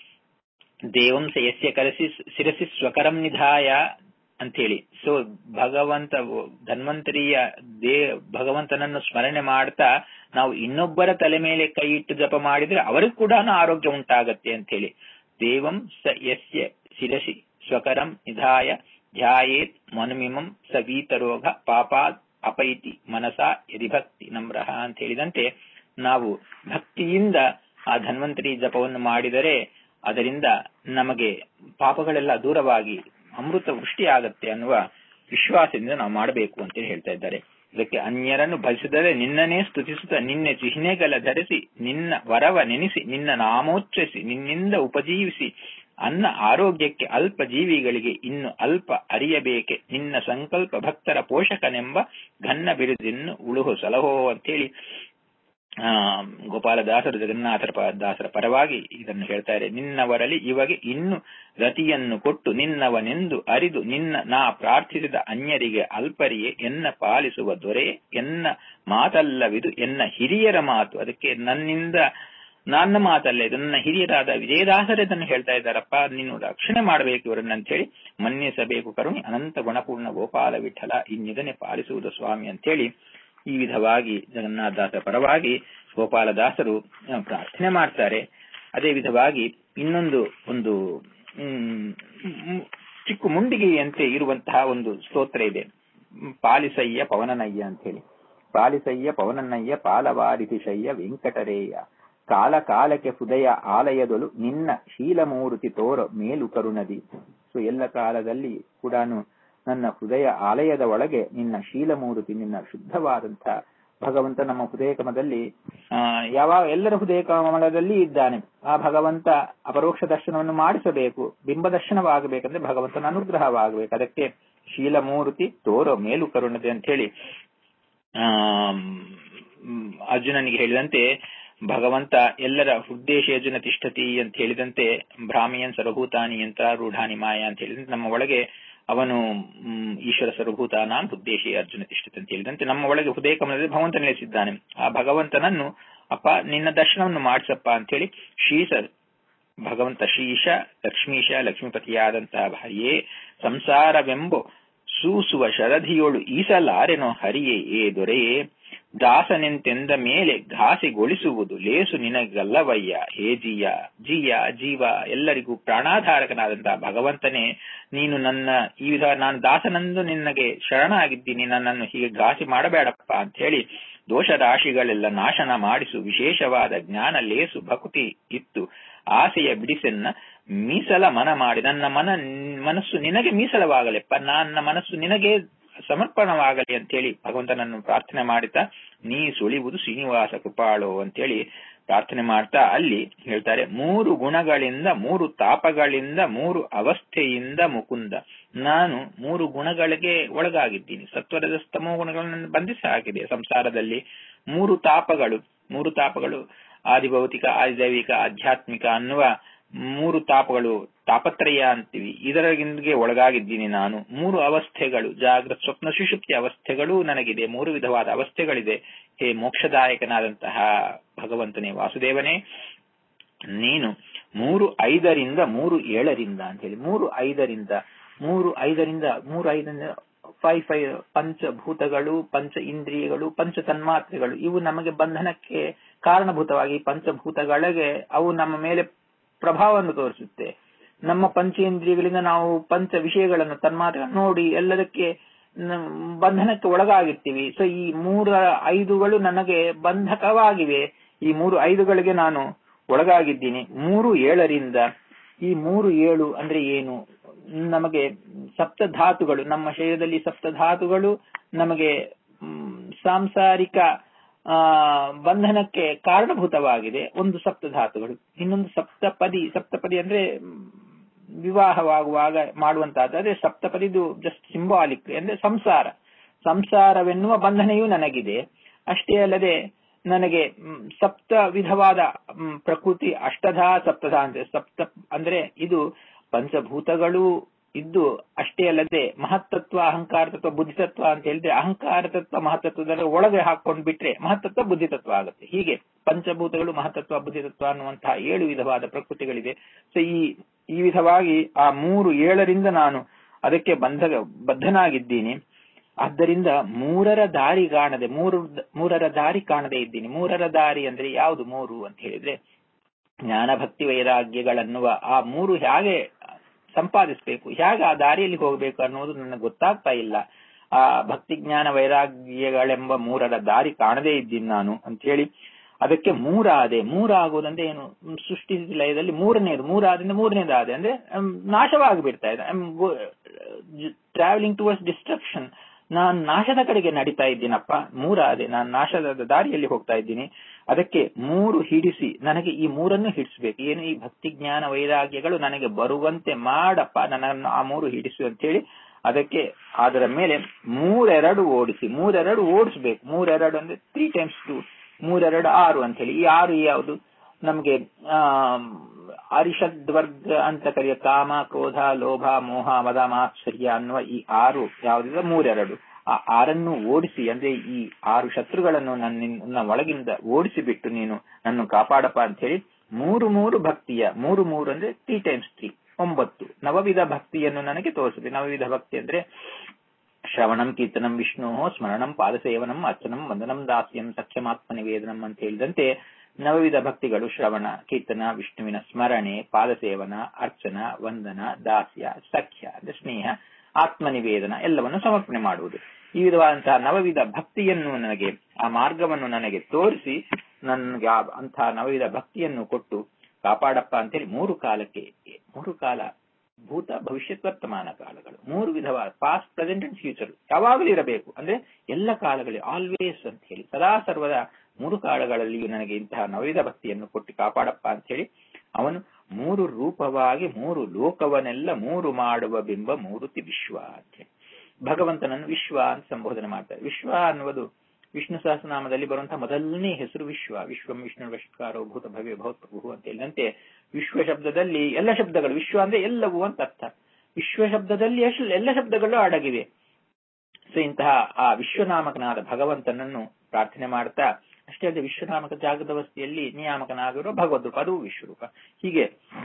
Speaker 1: ದೇವಂಸ ಯಸ್ಯ ಕಲಸಿ ಶಿರಸಿ ಸ್ವಕರಂ ನಿಧಾಯ ಅಂತೇಳಿ ಸೊ ಭಗವಂತ ಧನ್ವಂತರಿಯ ದೇ ಭಗವಂತನನ್ನು ಸ್ಮರಣೆ ಮಾಡ್ತಾ ನಾವು ಇನ್ನೊಬ್ಬರ ತಲೆ ಮೇಲೆ ಕೈ ಇಟ್ಟು ಜಪ ಮಾಡಿದ್ರೆ ಅವರಿಗೂ ಕೂಡ ಆರೋಗ್ಯ ಉಂಟಾಗತ್ತೆ ಅಂತ ಹೇಳಿ ದೇವಂ ಸ ಯಸ್ಯ ಶಿರಸಿ ಸ್ವಕರಂ ನಿಧಾಯ ಧ್ಯಾಯೇತ್ ಮನುಮಿಮಂ ಸ ವೀತರೋಗ ಪಾಪಾತ್ ಅಪೈತಿ ಮನಸ ಯದಿ ಭಕ್ತಿ ನಮ್ರಹ ಅಂತ ಹೇಳಿದಂತೆ ನಾವು ಭಕ್ತಿಯಿಂದ ಆ ಧನ್ವಂತರಿ ಜಪವನ್ನು ಮಾಡಿದರೆ ಅದರಿಂದ ನಮಗೆ ಪಾಪಗಳೆಲ್ಲ ದೂರವಾಗಿ ಅಮೃತ ವೃಷ್ಟಿಯಾಗತ್ತೆ ಅನ್ನುವ ವಿಶ್ವಾಸದಿಂದ ನಾವು ಮಾಡಬೇಕು ಅಂತ ಹೇಳ್ತಾ ಇದ್ದಾರೆ ಇದಕ್ಕೆ ಅನ್ಯರನ್ನು ಭಜಿಸಿದರೆ ನಿನ್ನನೇ ಸ್ತುತಿಸುತ್ತ ನಿನ್ನೆ ಚಿಹ್ನೆಗಳ ಧರಿಸಿ ನಿನ್ನ ವರವ ನೆನೆಸಿ ನಿನ್ನ ನಾಮೋಚ್ಚರಿಸಿ ನಿನ್ನಿಂದ ಉಪಜೀವಿಸಿ ಅನ್ನ ಆರೋಗ್ಯಕ್ಕೆ ಅಲ್ಪ ಜೀವಿಗಳಿಗೆ ಇನ್ನು ಅಲ್ಪ ಅರಿಯಬೇಕೆ ನಿನ್ನ ಸಂಕಲ್ಪ ಭಕ್ತರ ಪೋಷಕನೆಂಬ ಘನ್ನ ಬಿರುದಿನ್ನು ಉಳುಹು ಸಲಹೋ ಅಂತೇಳಿ ಆ ಗೋಪಾಲದಾಸರು ಜಗನ್ನಾಥರ ದಾಸರ ಪರವಾಗಿ ಇದನ್ನು ಹೇಳ್ತಾರೆ ನಿನ್ನವರಲ್ಲಿ ಇವಾಗ ಇನ್ನು ರತಿಯನ್ನು ಕೊಟ್ಟು ನಿನ್ನವನೆಂದು ಅರಿದು ನಿನ್ನ ನಾ ಪ್ರಾರ್ಥಿಸಿದ ಅನ್ಯರಿಗೆ ಅಲ್ಪರಿಯೇ ಎನ್ನ ಪಾಲಿಸುವ ದೊರೆ ಎನ್ನ ಮಾತಲ್ಲವಿದು ಎನ್ನ ಹಿರಿಯರ ಮಾತು ಅದಕ್ಕೆ ನನ್ನಿಂದ ನನ್ನ ಮಾತಲ್ಲ ಇದು ನನ್ನ ಹಿರಿಯರಾದ ವಿಜಯದಾಸರೇ ಇದನ್ನು ಹೇಳ್ತಾ ಇದ್ದಾರಪ್ಪ ನೀನು ರಕ್ಷಣೆ ಮಾಡಬೇಕು ಇವರನ್ನ ಅಂತ ಹೇಳಿ ಮನ್ನಿಸಬೇಕು ಕರುಣಿ ಅನಂತ ಗುಣಪೂರ್ಣ ಗೋಪಾಲ ವಿಠಲ ಇನ್ನಿದನೆ ಪಾಲಿಸುವುದು ಸ್ವಾಮಿ ಅಂತ ಹೇಳಿ ಈ ವಿಧವಾಗಿ ಜಗನ್ನಾಥದಾಸರ ಪರವಾಗಿ ಗೋಪಾಲದಾಸರು ಪ್ರಾರ್ಥನೆ ಮಾಡ್ತಾರೆ ಅದೇ ವಿಧವಾಗಿ ಇನ್ನೊಂದು ಒಂದು ಚಿಕ್ಕ ಮುಂಡಿಗೆಯಂತೆ ಇರುವಂತಹ ಒಂದು ಸ್ತೋತ್ರ ಇದೆ ಪಾಲಿಸಯ್ಯ ಪವನನಯ್ಯ ಅಂತ ಹೇಳಿ ಪಾಲಿಸಯ್ಯ ಪವನನಯ್ಯ ಪಾಲವಾರಿತಿಶಯ್ಯ ವೆಂಕಟರೇಯ ಕಾಲ ಕಾಲಕ್ಕೆ ಹೃದಯ ಆಲಯದೊಳು ನಿನ್ನ ಶೀಲಮೂರ್ತಿ ತೋರ ಮೇಲು ಕರುಣದಿ ಸೊ ಎಲ್ಲ ಕಾಲದಲ್ಲಿ ಕೂಡ ನನ್ನ ಹೃದಯ ಆಲಯದ ಒಳಗೆ ನಿನ್ನ ಶೀಲಮೂರ್ತಿ ನಿನ್ನ ಶುದ್ಧವಾದಂಥ ಭಗವಂತ ನಮ್ಮ ಹೃದಯ ಕಮದಲ್ಲಿ ಆ ಯಾವಾಗ ಎಲ್ಲರ ಹೃದಯ ಕಮಲದಲ್ಲಿ ಇದ್ದಾನೆ ಆ ಭಗವಂತ ಅಪರೋಕ್ಷ ದರ್ಶನವನ್ನು ಮಾಡಿಸಬೇಕು ಬಿಂಬ ದರ್ಶನವಾಗಬೇಕಂದ್ರೆ ಭಗವಂತನ ಅನುಗ್ರಹವಾಗಬೇಕು ಅದಕ್ಕೆ ಶೀಲಮೂರ್ತಿ ತೋರೋ ಮೇಲು ಕರುಣದೆ ಅಂತ ಹೇಳಿ ಆ ಅರ್ಜುನನಿಗೆ ಹೇಳಿದಂತೆ ಭಗವಂತ ಎಲ್ಲರ ಹೃದ್ದೇಶೇಜನ ತಿಷ್ಠತಿ ಅಂತ ಹೇಳಿದಂತೆ ಭ್ರಾಮಿಯನ್ ಸರ್ವಭೂತಾನಿ ಯಂತ್ರ ರೂಢಾನಿ ಮಾಯ ಅಂತ ಹೇಳಿದಂತೆ ನಮ್ಮ ಒಳಗೆ ಅವನು ಈಶ್ವರ ಸರ್ವಭೂತಾನಾಂ ಹೃದ್ದೇಶಿ ಅರ್ಜುನ ತಿಷ್ಠತೆ ಅಂತ ಹೇಳಿದಂತೆ ನಮ್ಮ ಒಳಗೆ ಹೃದಯ ಕಮಲದಲ್ಲಿ ಭಗವಂತ ನೆಲೆಸಿದ್ದಾನೆ ಆ ಭಗವಂತನನ್ನು ಅಪ್ಪ ನಿನ್ನ ದರ್ಶನವನ್ನು ಮಾಡಿಸಪ್ಪ ಅಂತ ಹೇಳಿ ಶ್ರೀಸ ಭಗವಂತ ಶ್ರೀಶ ಲಕ್ಷ್ಮೀಶ ಲಕ್ಷ್ಮೀಪತಿಯಾದಂತಹ ಹರಿಯೇ ಸಂಸಾರವೆಂಬೋ ಸೂಸುವ ಶರಧಿಯೋಳು ಈಸಲಾರೆನೋ ಹರಿಯೇ ಏ ದೊರೆಯೇ ದಾಸನೆಂತೆಂದ ಮೇಲೆ ಘಾಸಿಗೊಳಿಸುವುದು ಲೇಸು ನಿನಗಲ್ಲವಯ್ಯ ಹೇ ಜಿಯ ಜಿಯ ಜೀವ ಎಲ್ಲರಿಗೂ ಪ್ರಾಣಾಧಾರಕನಾದಂತಹ ಭಗವಂತನೇ ನೀನು ನನ್ನ ಈ ವಿಧ ನಾನು ದಾಸನಂದು ನಿನಗೆ ಶರಣಾಗಿದ್ದೀನಿ ನನ್ನನ್ನು ಹೀಗೆ ಘಾಸಿ ಮಾಡಬೇಡಪ್ಪ ಅಂತ ಹೇಳಿ ದೋಷ ರಾಶಿಗಳೆಲ್ಲ ನಾಶನ ಮಾಡಿಸು ವಿಶೇಷವಾದ ಜ್ಞಾನ ಲೇಸು ಭಕ್ತಿ ಇತ್ತು ಆಸೆಯ ಬಿಡಿಸೆನ್ನ ಮೀಸಲ ಮನ ಮಾಡಿ ನನ್ನ ಮನ ಮನಸ್ಸು ನಿನಗೆ ಮೀಸಲವಾಗಲೆಪ್ಪ ನನ್ನ ಮನಸ್ಸು ನಿನಗೆ ಸಮರ್ಪಣವಾಗಲಿ ಅಂತೇಳಿ ಭಗವಂತನನ್ನು ಪ್ರಾರ್ಥನೆ ಮಾಡುತ್ತಾ ನೀ ಸುಳಿವುದು ಶ್ರೀನಿವಾಸ ಕೃಪಾಳು ಅಂತೇಳಿ ಪ್ರಾರ್ಥನೆ ಮಾಡ್ತಾ ಅಲ್ಲಿ ಹೇಳ್ತಾರೆ ಮೂರು ಗುಣಗಳಿಂದ ಮೂರು ತಾಪಗಳಿಂದ ಮೂರು ಅವಸ್ಥೆಯಿಂದ ಮುಕುಂದ ನಾನು ಮೂರು ಗುಣಗಳಿಗೆ ಒಳಗಾಗಿದ್ದೀನಿ ಸತ್ವರದ ಸ್ತಮೋ ಗುಣಗಳನ್ನು ಬಂಧಿಸಿ ಹಾಕಿದೆ ಸಂಸಾರದಲ್ಲಿ ಮೂರು ತಾಪಗಳು ಮೂರು ತಾಪಗಳು ಆದಿಭೌತಿಕ ಆದಿದೈವಿಕ ಆಧ್ಯಾತ್ಮಿಕ ಅನ್ನುವ ಮೂರು ತಾಪಗಳು ತಾಪತ್ರಯ ಅಂತೀವಿ ಇದರಗಿಂದಿಗೆ ಒಳಗಾಗಿದ್ದೀನಿ ನಾನು ಮೂರು ಅವಸ್ಥೆಗಳು ಜಾಗೃತ ಸ್ವಪ್ನ ಸುಷುಪ್ತಿ ಅವಸ್ಥೆಗಳು ನನಗಿದೆ ಮೂರು ವಿಧವಾದ ಅವಸ್ಥೆಗಳಿದೆ ಹೇ ಮೋಕ್ಷದಾಯಕನಾದಂತಹ ಭಗವಂತನೇ ವಾಸುದೇವನೇ ನೀನು ಮೂರು ಐದರಿಂದ ಮೂರು ಏಳರಿಂದ ಅಂತ ಹೇಳಿ ಮೂರು ಐದರಿಂದ ಮೂರು ಐದರಿಂದ ಮೂರು ಐದರಿಂದ ಫೈವ್ ಫೈವ್ ಪಂಚಭೂತಗಳು ಪಂಚ ಇಂದ್ರಿಯಗಳು ಪಂಚ ತನ್ಮಾತ್ರೆಗಳು ಇವು ನಮಗೆ ಬಂಧನಕ್ಕೆ ಕಾರಣಭೂತವಾಗಿ ಪಂಚಭೂತಗಳಿಗೆ ಅವು ನಮ್ಮ ಮೇಲೆ ಪ್ರಭಾವವನ್ನು ತೋರಿಸುತ್ತೆ ನಮ್ಮ ಪಂಚೇಂದ್ರಿಯಗಳಿಂದ ನಾವು ಪಂಚ ವಿಷಯಗಳನ್ನು ತನ್ಮಾತ್ರೆಗಳನ್ನು ನೋಡಿ ಎಲ್ಲದಕ್ಕೆ ಬಂಧನಕ್ಕೆ ಒಳಗಾಗಿರ್ತೀವಿ ಸೊ ಈ ಮೂರ ಐದುಗಳು ನನಗೆ ಬಂಧಕವಾಗಿವೆ ಈ ಮೂರು ಐದುಗಳಿಗೆ ನಾನು ಒಳಗಾಗಿದ್ದೀನಿ ಮೂರು ಏಳರಿಂದ ಈ ಮೂರು ಏಳು ಅಂದ್ರೆ ಏನು ನಮಗೆ ಸಪ್ತಧಾತುಗಳು ನಮ್ಮ ಶರೀರದಲ್ಲಿ ಸಪ್ತಧಾತುಗಳು ನಮಗೆ ಸಾಂಸಾರಿಕ ಆ ಬಂಧನಕ್ಕೆ ಕಾರಣಭೂತವಾಗಿದೆ ಒಂದು ಸಪ್ತಧಾತುಗಳು ಇನ್ನೊಂದು ಸಪ್ತಪದಿ ಸಪ್ತಪದಿ ಅಂದ್ರೆ ವಿವಾಹವಾಗುವಾಗ ಮಾಡುವಂತಹದ್ದು ಅದೇ ಸಪ್ತಪದಿದು ಜಸ್ಟ್ ಸಿಂಬಾಲಿಕ್ ಅಂದ್ರೆ ಸಂಸಾರ ಸಂಸಾರವೆನ್ನುವ ಬಂಧನೆಯೂ ನನಗಿದೆ ಅಷ್ಟೇ ಅಲ್ಲದೆ ನನಗೆ ಸಪ್ತ ವಿಧವಾದ ಪ್ರಕೃತಿ ಅಷ್ಟಧಾ ಸಪ್ತಧಾ ಅಂದ್ರೆ ಸಪ್ತ ಅಂದ್ರೆ ಇದು ಪಂಚಭೂತಗಳು ಇದ್ದು ಅಷ್ಟೇ ಅಲ್ಲದೆ ಮಹತ್ತತ್ವ ಅಹಂಕಾರ ತತ್ವ ಬುದ್ಧಿತತ್ವ ಅಂತ ಹೇಳಿದ್ರೆ ಅಹಂಕಾರ ತತ್ವ ಮಹತ್ತತ್ವದ ಒಳಗೆ ಹಾಕೊಂಡು ಬಿಟ್ರೆ ಮಹತ್ತತ್ವ ಬುದ್ಧಿತತ್ವ ಆಗುತ್ತೆ ಹೀಗೆ ಪಂಚಭೂತಗಳು ಮಹತ್ತತ್ವ ಬುದ್ಧಿತತ್ವ ಅನ್ನುವಂತಹ ಏಳು ವಿಧವಾದ ಪ್ರಕೃತಿಗಳಿದೆ ಸೊ ಈ ಈ ವಿಧವಾಗಿ ಆ ಮೂರು ಏಳರಿಂದ ನಾನು ಅದಕ್ಕೆ ಬಂಧ ಬದ್ಧನಾಗಿದ್ದೀನಿ ಆದ್ದರಿಂದ ಮೂರರ ದಾರಿ ಕಾಣದೆ ಮೂರು ಮೂರರ ದಾರಿ ಕಾಣದೆ ಇದ್ದೀನಿ ಮೂರರ ದಾರಿ ಅಂದ್ರೆ ಯಾವುದು ಮೂರು ಅಂತ ಹೇಳಿದ್ರೆ ಜ್ಞಾನ ಭಕ್ತಿ ವೈರಾಗ್ಯಗಳನ್ನುವ ಆ ಮೂರು ಹೇಗೆ ಸಂಪಾದಿಸಬೇಕು ಹೇಗೆ ಆ ದಾರಿಯಲ್ಲಿ ಹೋಗಬೇಕು ಅನ್ನೋದು ನನಗೆ ಗೊತ್ತಾಗ್ತಾ ಇಲ್ಲ ಆ ಭಕ್ತಿ ಜ್ಞಾನ ವೈರಾಗ್ಯಗಳೆಂಬ ಮೂರರ ದಾರಿ ಕಾಣದೇ ಇದ್ದೀನಿ ನಾನು ಅಂತ ಹೇಳಿ ಅದಕ್ಕೆ ಮೂರಾದೆ ಮೂರಾಗುವುದಂದ್ರೆ ಏನು ಸೃಷ್ಟಿ ಲಯದಲ್ಲಿ ಮೂರನೇದು ಮೂರಾದ್ರಿಂದ ಮೂರನೇದಾದೆ ಅಂದ್ರೆ ನಾಶವಾಗಿ ಬಿಡ್ತಾ ಇದೆ ಟ್ರಾವೆಲಿಂಗ್ ಟುವರ್ಡ್ಸ್ ಡಿಸ್ಟ್ರಕ್ಷನ್ ನಾನ್ ನಾಶದ ಕಡೆಗೆ ನಡೀತಾ ಇದ್ದೀನಪ್ಪ ಮೂರಾದೆ ನಾನು ನಾಶದ ದಾರಿಯಲ್ಲಿ ಹೋಗ್ತಾ ಇದ್ದೀನಿ ಅದಕ್ಕೆ ಮೂರು ಹಿಡಿಸಿ ನನಗೆ ಈ ಮೂರನ್ನು ಹಿಡಿಸ್ಬೇಕು ಏನು ಈ ಭಕ್ತಿ ಜ್ಞಾನ ವೈರಾಗ್ಯಗಳು ನನಗೆ ಬರುವಂತೆ ಮಾಡಪ್ಪ ನನ್ನನ್ನು ಆ ಮೂರು ಹಿಡಿಸು ಅಂತ ಹೇಳಿ ಅದಕ್ಕೆ ಅದರ ಮೇಲೆ ಮೂರೆರಡು ಓಡಿಸಿ ಮೂರೆರಡು ಓಡಿಸ್ಬೇಕು ಮೂರೆರಡು ಅಂದ್ರೆ ತ್ರೀ ಟೈಮ್ಸ್ ಟು ಮೂರೆರಡು ಆರು ಅಂತ ಹೇಳಿ ಈ ಆರು ಯಾವುದು ನಮಗೆ ಆ ಅರಿಷದ್ ವರ್ಗ ಅಂತ ಕರೆಯ ಕಾಮ ಕ್ರೋಧ ಲೋಭ ಮೋಹ ಮದ ಮಾತ್ಸರ್ಯ ಅನ್ನುವ ಈ ಆರು ಯಾವುದಿದೆ ಮೂರೆರಡು ಆ ಆರನ್ನು ಓಡಿಸಿ ಅಂದ್ರೆ ಈ ಆರು ಶತ್ರುಗಳನ್ನು ನನ್ನ ಒಳಗಿಂದ ಓಡಿಸಿ ಬಿಟ್ಟು ನೀನು ನನ್ನ ಕಾಪಾಡಪ್ಪ ಅಂತ ಹೇಳಿ ಮೂರು ಮೂರು ಭಕ್ತಿಯ ಮೂರು ಮೂರು ಅಂದ್ರೆ ತ್ರೀ ಟೈಮ್ಸ್ ತ್ರೀ ಒಂಬತ್ತು ನವವಿಧ ಭಕ್ತಿಯನ್ನು ನನಗೆ ತೋರಿಸಿದೆ ನವವಿಧ ಭಕ್ತಿ ಅಂದ್ರೆ ಶ್ರವಣಂ ಕೀರ್ತನಂ ವಿಷ್ಣು ಸ್ಮರಣಂ ಪಾದಸೇವನಂ ಅರ್ಚನಂ ವಂದನಂ ದಾಸ್ಯಂ ಸಖ್ಯಮಾತ್ಮ ನಿವೇದನಂ ಅಂತ ಹೇಳಿದಂತೆ ನವವಿಧ ಭಕ್ತಿಗಳು ಶ್ರವಣ ಕೀರ್ತನ ವಿಷ್ಣುವಿನ ಸ್ಮರಣೆ ಪಾದಸೇವನ ಅರ್ಚನ ವಂದನ ದಾಸ್ಯ ಸಖ್ಯ ಅಂದ್ರೆ ಸ್ನೇಹ ಆತ್ಮನಿವೇದನ ಎಲ್ಲವನ್ನು ಸಮರ್ಪಣೆ ಮಾಡುವುದು ಈ ವಿಧವಾದಂತಹ ನವವಿಧ ಭಕ್ತಿಯನ್ನು ನನಗೆ ಆ ಮಾರ್ಗವನ್ನು ನನಗೆ ತೋರಿಸಿ ನನಗೆ ಅಂತಹ ನವವಿಧ ಭಕ್ತಿಯನ್ನು ಕೊಟ್ಟು ಕಾಪಾಡಪ್ಪ ಅಂತೇಳಿ ಮೂರು ಕಾಲಕ್ಕೆ ಮೂರು ಕಾಲ ಭೂತ ಭವಿಷ್ಯತ್ ವರ್ತಮಾನ ಕಾಲಗಳು ಮೂರು ವಿಧವಾದ ಪಾಸ್ಟ್ ಪ್ರೆಸೆಂಟ್ ಅಂಡ್ ಫ್ಯೂಚರ್ ಯಾವಾಗಲೂ ಇರಬೇಕು ಅಂದ್ರೆ ಎಲ್ಲ ಕಾಲಗಳು ಆಲ್ವೇಸ್ ಅಂತ ಹೇಳಿ ಸದಾ ಸರ್ವದ ಮೂರು ಕಾಲಗಳಲ್ಲಿಯೂ ನನಗೆ ಇಂತಹ ನವವಿಧ ಭಕ್ತಿಯನ್ನು ಕೊಟ್ಟು ಕಾಪಾಡಪ್ಪ ಅಂತ ಹೇಳಿ ಅವನು ಮೂರು ರೂಪವಾಗಿ ಮೂರು ಲೋಕವನ್ನೆಲ್ಲ ಮೂರು ಮಾಡುವ ಬಿಂಬ ಮೂರುತಿ ವಿಶ್ವ ಅಂತ ಹೇಳಿ ಭಗವಂತನನ್ನು ವಿಶ್ವ ಅಂತ ಸಂಬೋಧನೆ ಮಾಡ್ತಾರೆ ವಿಶ್ವ ಅನ್ನುವುದು ವಿಷ್ಣು ಸಹಸ್ರನಾಮದಲ್ಲಿ ಬರುವಂತಹ ಮೊದಲನೇ ಹೆಸರು ವಿಶ್ವ ವಿಶ್ವಂ ವಿಷ್ಣು ವಶಕಾರೋ ಭೂತ ಭವ್ಯ ಭೌತಪ್ರಭು ಅಂತ ಹೇಳಿದಂತೆ ವಿಶ್ವ ಶಬ್ದದಲ್ಲಿ ಎಲ್ಲ ಶಬ್ದಗಳು ವಿಶ್ವ ಅಂದ್ರೆ ಎಲ್ಲವೂ ಅಂತ ಅರ್ಥ ವಿಶ್ವ ಶಬ್ದದಲ್ಲಿ ಎಲ್ಲ ಶಬ್ದಗಳು ಅಡಗಿವೆ ಸೊ ಇಂತಹ ಆ ವಿಶ್ವನಾಮಕನಾದ ಭಗವಂತನನ್ನು ಪ್ರಾರ್ಥನೆ ಮಾಡ್ತಾ ಅಷ್ಟೇ ಅಲ್ಲದೆ ವಿಶ್ವನಾಮಕ ಜಾಗೃತವಸ್ಥೆಯಲ್ಲಿ ನಿಯಾಮಕನಾಗಿರುವ ಭಗವದ್ರೂಪ ಅದು ವಿಶ್ವರೂಪ ಹೀಗೆ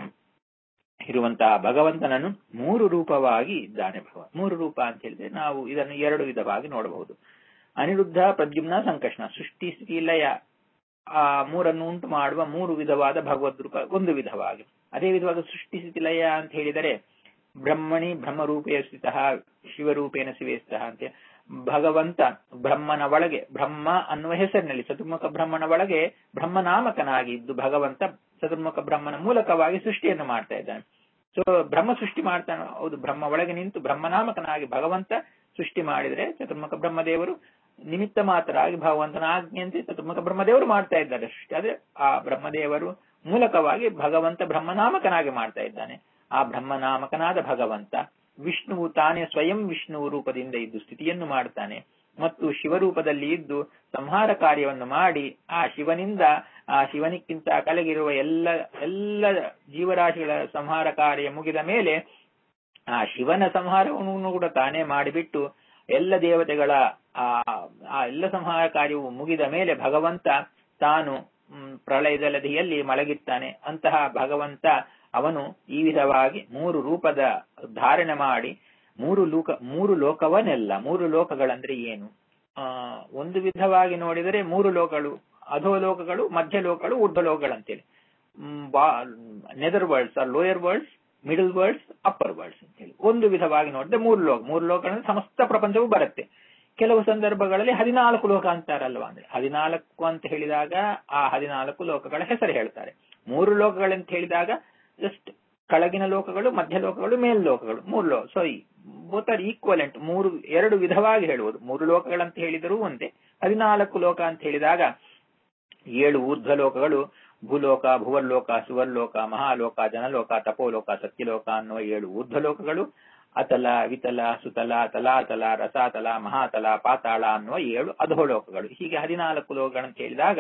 Speaker 1: ಇರುವಂತಹ ಭಗವಂತನನ್ನು ಮೂರು ರೂಪವಾಗಿ ಇದ್ದಾನೆ ಭಗವ ಮೂರು ರೂಪ ಅಂತ ಹೇಳಿದ್ರೆ ನಾವು ಇದನ್ನು ಎರಡು ವಿಧವಾಗಿ ನೋಡಬಹುದು ಅನಿರುದ್ಧ ಪ್ರದ್ಯುಮ್ನ ಸಂಕಷ್ಣ ಸೃಷ್ಟಿ ಸ್ಥಿತಿ ಲಯ ಆ ಮೂರನ್ನು ಉಂಟು ಮಾಡುವ ಮೂರು ವಿಧವಾದ ಭಗವದ್ ರೂಪ ಒಂದು ವಿಧವಾಗಿ ಅದೇ ವಿಧವಾದ ಸೃಷ್ಟಿ ಸ್ಥಿತಿ ಲಯ ಅಂತ ಹೇಳಿದರೆ ಬ್ರಹ್ಮಣಿ ಬ್ರಹ್ಮರೂಪೇ ಸ್ಥಿತ ಶಿವರೂಪೇಣ ಶಿವೇ ಸ್ಥಿತ ಅಂತ ಭಗವಂತ ಬ್ರಹ್ಮನ ಒಳಗೆ ಬ್ರಹ್ಮ ಅನ್ನುವ ಹೆಸರಿನಲ್ಲಿ ಚತುರ್ಮುಖ ಬ್ರಹ್ಮನ ಒಳಗೆ ಬ್ರಹ್ಮನಾಮಕನಾಗಿ ಇದ್ದು ಭಗವಂತ ಚತುರ್ಮುಖ ಬ್ರಹ್ಮನ ಮೂಲಕವಾಗಿ ಸೃಷ್ಟಿಯನ್ನು ಮಾಡ್ತಾ ಇದ್ದಾನೆ ಸೊ ಬ್ರಹ್ಮ ಸೃಷ್ಟಿ ಮಾಡ್ತಾನೆ ಹೌದು ಬ್ರಹ್ಮ ಒಳಗೆ ನಿಂತು ಬ್ರಹ್ಮನಾಮಕನಾಗಿ ಭಗವಂತ ಸೃಷ್ಟಿ ಮಾಡಿದ್ರೆ ಚತುರ್ಮುಖ ಬ್ರಹ್ಮದೇವರು ನಿಮಿತ್ತ ಮಾತ್ರವಾಗಿ ಭಗವಂತನ ಆಜ್ಞೆಯಂತೆ ಚತುರ್ಮುಖ ಬ್ರಹ್ಮದೇವರು ಮಾಡ್ತಾ ಇದ್ದಾರೆ ಸೃಷ್ಟಿ ಆದ್ರೆ ಆ ಬ್ರಹ್ಮದೇವರು ಮೂಲಕವಾಗಿ ಭಗವಂತ ಬ್ರಹ್ಮನಾಮಕನಾಗಿ ಮಾಡ್ತಾ ಇದ್ದಾನೆ ಆ ಬ್ರಹ್ಮನಾಮಕನಾದ ಭಗವಂತ ವಿಷ್ಣುವು ತಾನೇ ಸ್ವಯಂ ವಿಷ್ಣು ರೂಪದಿಂದ ಇದ್ದು ಸ್ಥಿತಿಯನ್ನು ಮಾಡ್ತಾನೆ ಮತ್ತು ಶಿವರೂಪದಲ್ಲಿ ಇದ್ದು ಸಂಹಾರ ಕಾರ್ಯವನ್ನು ಮಾಡಿ ಆ ಶಿವನಿಂದ ಆ ಶಿವನಿಕ್ಕಿಂತ ಕಲಗಿರುವ ಎಲ್ಲ ಎಲ್ಲ ಜೀವರಾಶಿಗಳ ಸಂಹಾರ ಕಾರ್ಯ ಮುಗಿದ ಮೇಲೆ ಆ ಶಿವನ ಸಂಹಾರವನ್ನು ಕೂಡ ತಾನೇ ಮಾಡಿಬಿಟ್ಟು ಎಲ್ಲ ದೇವತೆಗಳ ಆ ಆ ಎಲ್ಲ ಸಂಹಾರ ಕಾರ್ಯವು ಮುಗಿದ ಮೇಲೆ ಭಗವಂತ ತಾನು ಪ್ರಳಯದ ಲದಿಯಲ್ಲಿ ಮಲಗಿರ್ತಾನೆ ಅಂತಹ ಭಗವಂತ ಅವನು ಈ ವಿಧವಾಗಿ ಮೂರು ರೂಪದ ಧಾರಣೆ ಮಾಡಿ ಮೂರು ಲೋಕ ಮೂರು ಲೋಕವನ್ನೆಲ್ಲ ಮೂರು ಲೋಕಗಳಂದ್ರೆ ಏನು ಆ ಒಂದು ವಿಧವಾಗಿ ನೋಡಿದರೆ ಮೂರು ಲೋಕಗಳು ಅಧೋಲೋಕಗಳು ಮಧ್ಯ ಲೋಕಗಳು ಊರ್ಧ್ವಲೋಕಗಳಂತೇಳಿ nether worlds are lower worlds middle worlds upper worlds ಅಂತೇಳಿ ಒಂದು ವಿಧವಾಗಿ ನೋಡಿದ್ರೆ ಮೂರು ಲೋಕ ಮೂರು ಲೋಕಗಳಲ್ಲಿ ಸಮಸ್ತ ಪ್ರಪಂಚವೂ ಬರುತ್ತೆ ಕೆಲವು ಸಂದರ್ಭಗಳಲ್ಲಿ ಹದಿನಾಲ್ಕು ಲೋಕ ಅಂತಾರಲ್ವಾ ಅಂದ್ರೆ ಹದಿನಾಲ್ಕು ಅಂತ ಹೇಳಿದಾಗ ಆ ಹದಿನಾಲ್ಕು ಲೋಕಗಳ ಹೆಸರು ಹೇಳ್ತಾರೆ ಮೂರು ಲೋಕಗಳಂತ ಹೇಳಿದಾಗ ಜಸ್ಟ್ ಕೆಳಗಿನ ಲೋಕಗಳು ಮಧ್ಯ ಲೋಕಗಳು ಮೇಲ್ ಲೋಕಗಳು ಮೂರು ಲೋಕ ಸೊ ಬೋತ್ ಆರ್ ಈಕ್ವಲೆಂಟ್ ಮೂರು ಎರಡು ವಿಧವಾಗಿ ಹೇಳುವುದು ಮೂರು ಲೋಕಗಳಂತ ಹೇಳಿದರೂ ಒಂದೇ ಹದಿನಾಲ್ಕು ಲೋಕ ಅಂತ ಹೇಳಿದಾಗ ಏಳು ಊರ್ಧ್ವ ಲೋಕಗಳು ಭೂಲೋಕ ಭುವರ್ಲೋಕ ಸುವರ್ಲೋಕ ಮಹಾಲೋಕ ಜನಲೋಕ ತಪೋಲೋಕ ಸತ್ಯಲೋಕ ಅನ್ನುವ ಏಳು ಊರ್ಧ್ವ ಲೋಕಗಳು ಅತಲ ವಿತಲ ಸುತಲ ತಲಾತಲ ರಸಾತಲ ಮಹಾತಲ ಪಾತಾಳ ಅನ್ನುವ ಏಳು ಅಧೋಲೋಕಗಳು ಹೀಗೆ ಹದಿನಾಲ್ಕು ಲೋಕಗಳಂತ ಹೇಳಿದಾಗ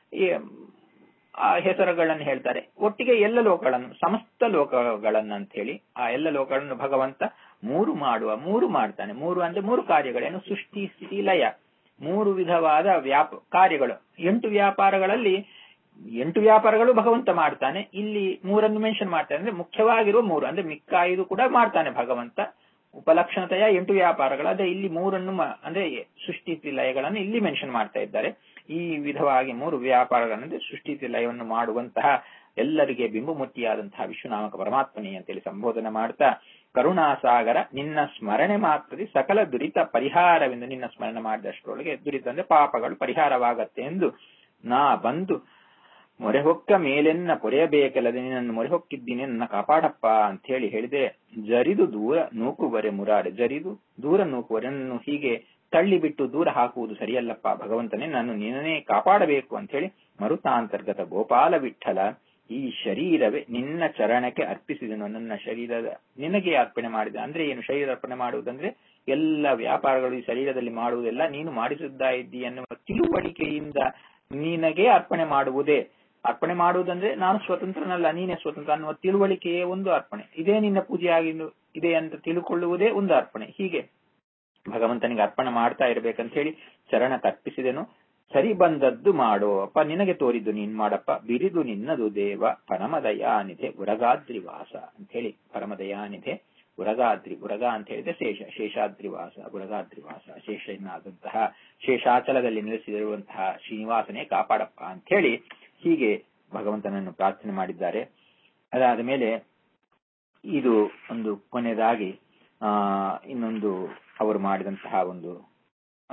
Speaker 1: ಆ ಹೆಸರುಗಳನ್ನು ಹೇಳ್ತಾರೆ ಒಟ್ಟಿಗೆ ಎಲ್ಲ ಲೋಕಗಳನ್ನು ಸಮಸ್ತ ಲೋಕಗಳನ್ನಂತ ಹೇಳಿ ಆ ಎಲ್ಲ ಲೋಕಗಳನ್ನು ಭಗವಂತ ಮೂರು ಮಾಡುವ ಮೂರು ಮಾಡ್ತಾನೆ ಮೂರು ಅಂದ್ರೆ ಮೂರು ಕಾರ್ಯಗಳೇನು ಸೃಷ್ಟಿ ಸ್ಥಿತಿ ಲಯ ಮೂರು ವಿಧವಾದ ವ್ಯಾಪ ಕಾರ್ಯಗಳು ಎಂಟು ವ್ಯಾಪಾರಗಳಲ್ಲಿ ಎಂಟು ವ್ಯಾಪಾರಗಳು ಭಗವಂತ ಮಾಡ್ತಾನೆ ಇಲ್ಲಿ ಮೂರನ್ನು ಮೆನ್ಷನ್ ಮಾಡ್ತಾನೆ ಅಂದ್ರೆ ಮುಖ್ಯವಾಗಿರುವ ಮೂರು ಅಂದ್ರೆ ಮಿಕ್ಕ ಐದು ಕೂಡ ಮಾಡ್ತಾನೆ ಭಗವಂತ ಉಪಲಕ್ಷಣತೆಯ ಎಂಟು ವ್ಯಾಪಾರಗಳು ಅದೇ ಇಲ್ಲಿ ಮೂರನ್ನು ಅಂದ್ರೆ ಸೃಷ್ಟಿ ಲಯಗಳನ್ನು ಇಲ್ಲಿ ಮೆನ್ಷನ್ ಮಾಡ್ತಾ ಇದ್ದಾರೆ ಈ ವಿಧವಾಗಿ ಮೂರು ವ್ಯಾಪಾರಗಳಂದ್ರೆ ಸೃಷ್ಟಿ ಲಯವನ್ನು ಮಾಡುವಂತಹ ಎಲ್ಲರಿಗೆ ಬಿಂಬಮೂರ್ತಿಯಾದಂತಹ ವಿಶ್ವನಾಮಕ ಪರಮಾತ್ಮನಿ ಅಂತೇಳಿ ಸಂಬೋಧನೆ ಮಾಡ್ತಾ ಕರುಣಾಸಾಗರ ನಿನ್ನ ಸ್ಮರಣೆ ಮಾತ್ರದಿ ಸಕಲ ದುರಿತ ಪರಿಹಾರವೆಂದು ನಿನ್ನ ಸ್ಮರಣೆ ಮಾಡಿದಷ್ಟರೊಳಗೆ ದುರಿತ ಅಂದ್ರೆ ಪಾಪಗಳು ಪರಿಹಾರವಾಗತ್ತೆ ಎಂದು ನಾ ಬಂದು ಮೊರೆ ಹೊಕ್ಕ ಮೇಲೆನ್ನ ಪೊರೆಯಬೇಕಲ್ಲದೆ ನಿನ್ನನ್ನು ಮೊರೆ ಹೊಕ್ಕಿದ್ದೀನಿ ನನ್ನ ಕಾಪಾಡಪ್ಪ ಅಂತ ಹೇಳಿ ಹೇಳಿದೆ ಜರಿದು ದೂರ ನೂಕುವರೆ ಮುರಾರೆ ಜರಿದು ದೂರ ನೂಕುವರೆ ನನ್ನನ್ನು ಹೀಗೆ ತಳ್ಳಿ ಬಿಟ್ಟು ದೂರ ಹಾಕುವುದು ಸರಿಯಲ್ಲಪ್ಪ ಭಗವಂತನೇ ನಾನು ನಿನ್ನನೇ ಕಾಪಾಡಬೇಕು ಅಂತ ಹೇಳಿ ಮರುತಾಂತರ್ಗತ ಗೋಪಾಲ ವಿಠಲ ಈ ಶರೀರವೇ ನಿನ್ನ ಚರಣಕ್ಕೆ ಅರ್ಪಿಸಿದನು ನನ್ನ ಶರೀರದ ನಿನಗೆ ಅರ್ಪಣೆ ಮಾಡಿದ ಅಂದ್ರೆ ಏನು ಶರೀರ ಅರ್ಪಣೆ ಮಾಡುವುದಂದ್ರೆ ಎಲ್ಲ ವ್ಯಾಪಾರಗಳು ಈ ಶರೀರದಲ್ಲಿ ಮಾಡುವುದೆಲ್ಲ ನೀನು ಮಾಡಿಸುತ್ತಾ ಇದ್ದಿ ಅನ್ನುವ ತಿಳುವಳಿಕೆಯಿಂದ ನಿನಗೆ ಅರ್ಪಣೆ ಮಾಡುವುದೇ ಅರ್ಪಣೆ ಮಾಡುವುದಂದ್ರೆ ನಾನು ಸ್ವತಂತ್ರನಲ್ಲ ನೀನೇ ಸ್ವತಂತ್ರ ಅನ್ನುವ ತಿಳುವಳಿಕೆಯೇ ಒಂದು ಅರ್ಪಣೆ ಇದೇ ನಿನ್ನ ಪೂಜೆಯಾಗಿ ಇದೆ ಅಂತ ತಿಳುಕೊಳ್ಳುವುದೇ ಒಂದು ಅರ್ಪಣೆ ಹೀಗೆ ಭಗವಂತನಿಗೆ ಅರ್ಪಣೆ ಮಾಡ್ತಾ ಇರ್ಬೇಕಂತ ಹೇಳಿ ಚರಣ ಕರ್ಪಿಸಿದೆನು ಸರಿ ಬಂದದ್ದು ಮಾಡೋ ಅಪ್ಪ ನಿನಗೆ ತೋರಿದ್ದು ನೀನ್ ಮಾಡಪ್ಪ ಬಿರಿದು ನಿನ್ನದು ದೇವ ಪರಮದಯಾನಿಧೆ ಉರಗಾದ್ರಿವಾಸ ಅಂತ ಹೇಳಿ ಪರಮದಯಾನಿಧೆ ಉರಗಾದ್ರಿ ಉರಗ ಅಂತ ಹೇಳಿದ್ರೆ ಶೇಷ ಶೇಷಾದ್ರಿವಾಸ ಉರಗಾದ್ರಿವಾಸ ಶೇಷನಾದಂತಹ ಶೇಷಾಚಲದಲ್ಲಿ ನೆಲೆಸಿರುವಂತಹ ಶ್ರೀನಿವಾಸನೇ ಕಾಪಾಡಪ್ಪ ಅಂತ ಹೇಳಿ ಹೀಗೆ ಭಗವಂತನನ್ನು ಪ್ರಾರ್ಥನೆ ಮಾಡಿದ್ದಾರೆ ಅದಾದ ಮೇಲೆ ಇದು ಒಂದು ಕೊನೆಯದಾಗಿ ಆ ಇನ್ನೊಂದು ಅವರು ಮಾಡಿದಂತಹ ಒಂದು ಆ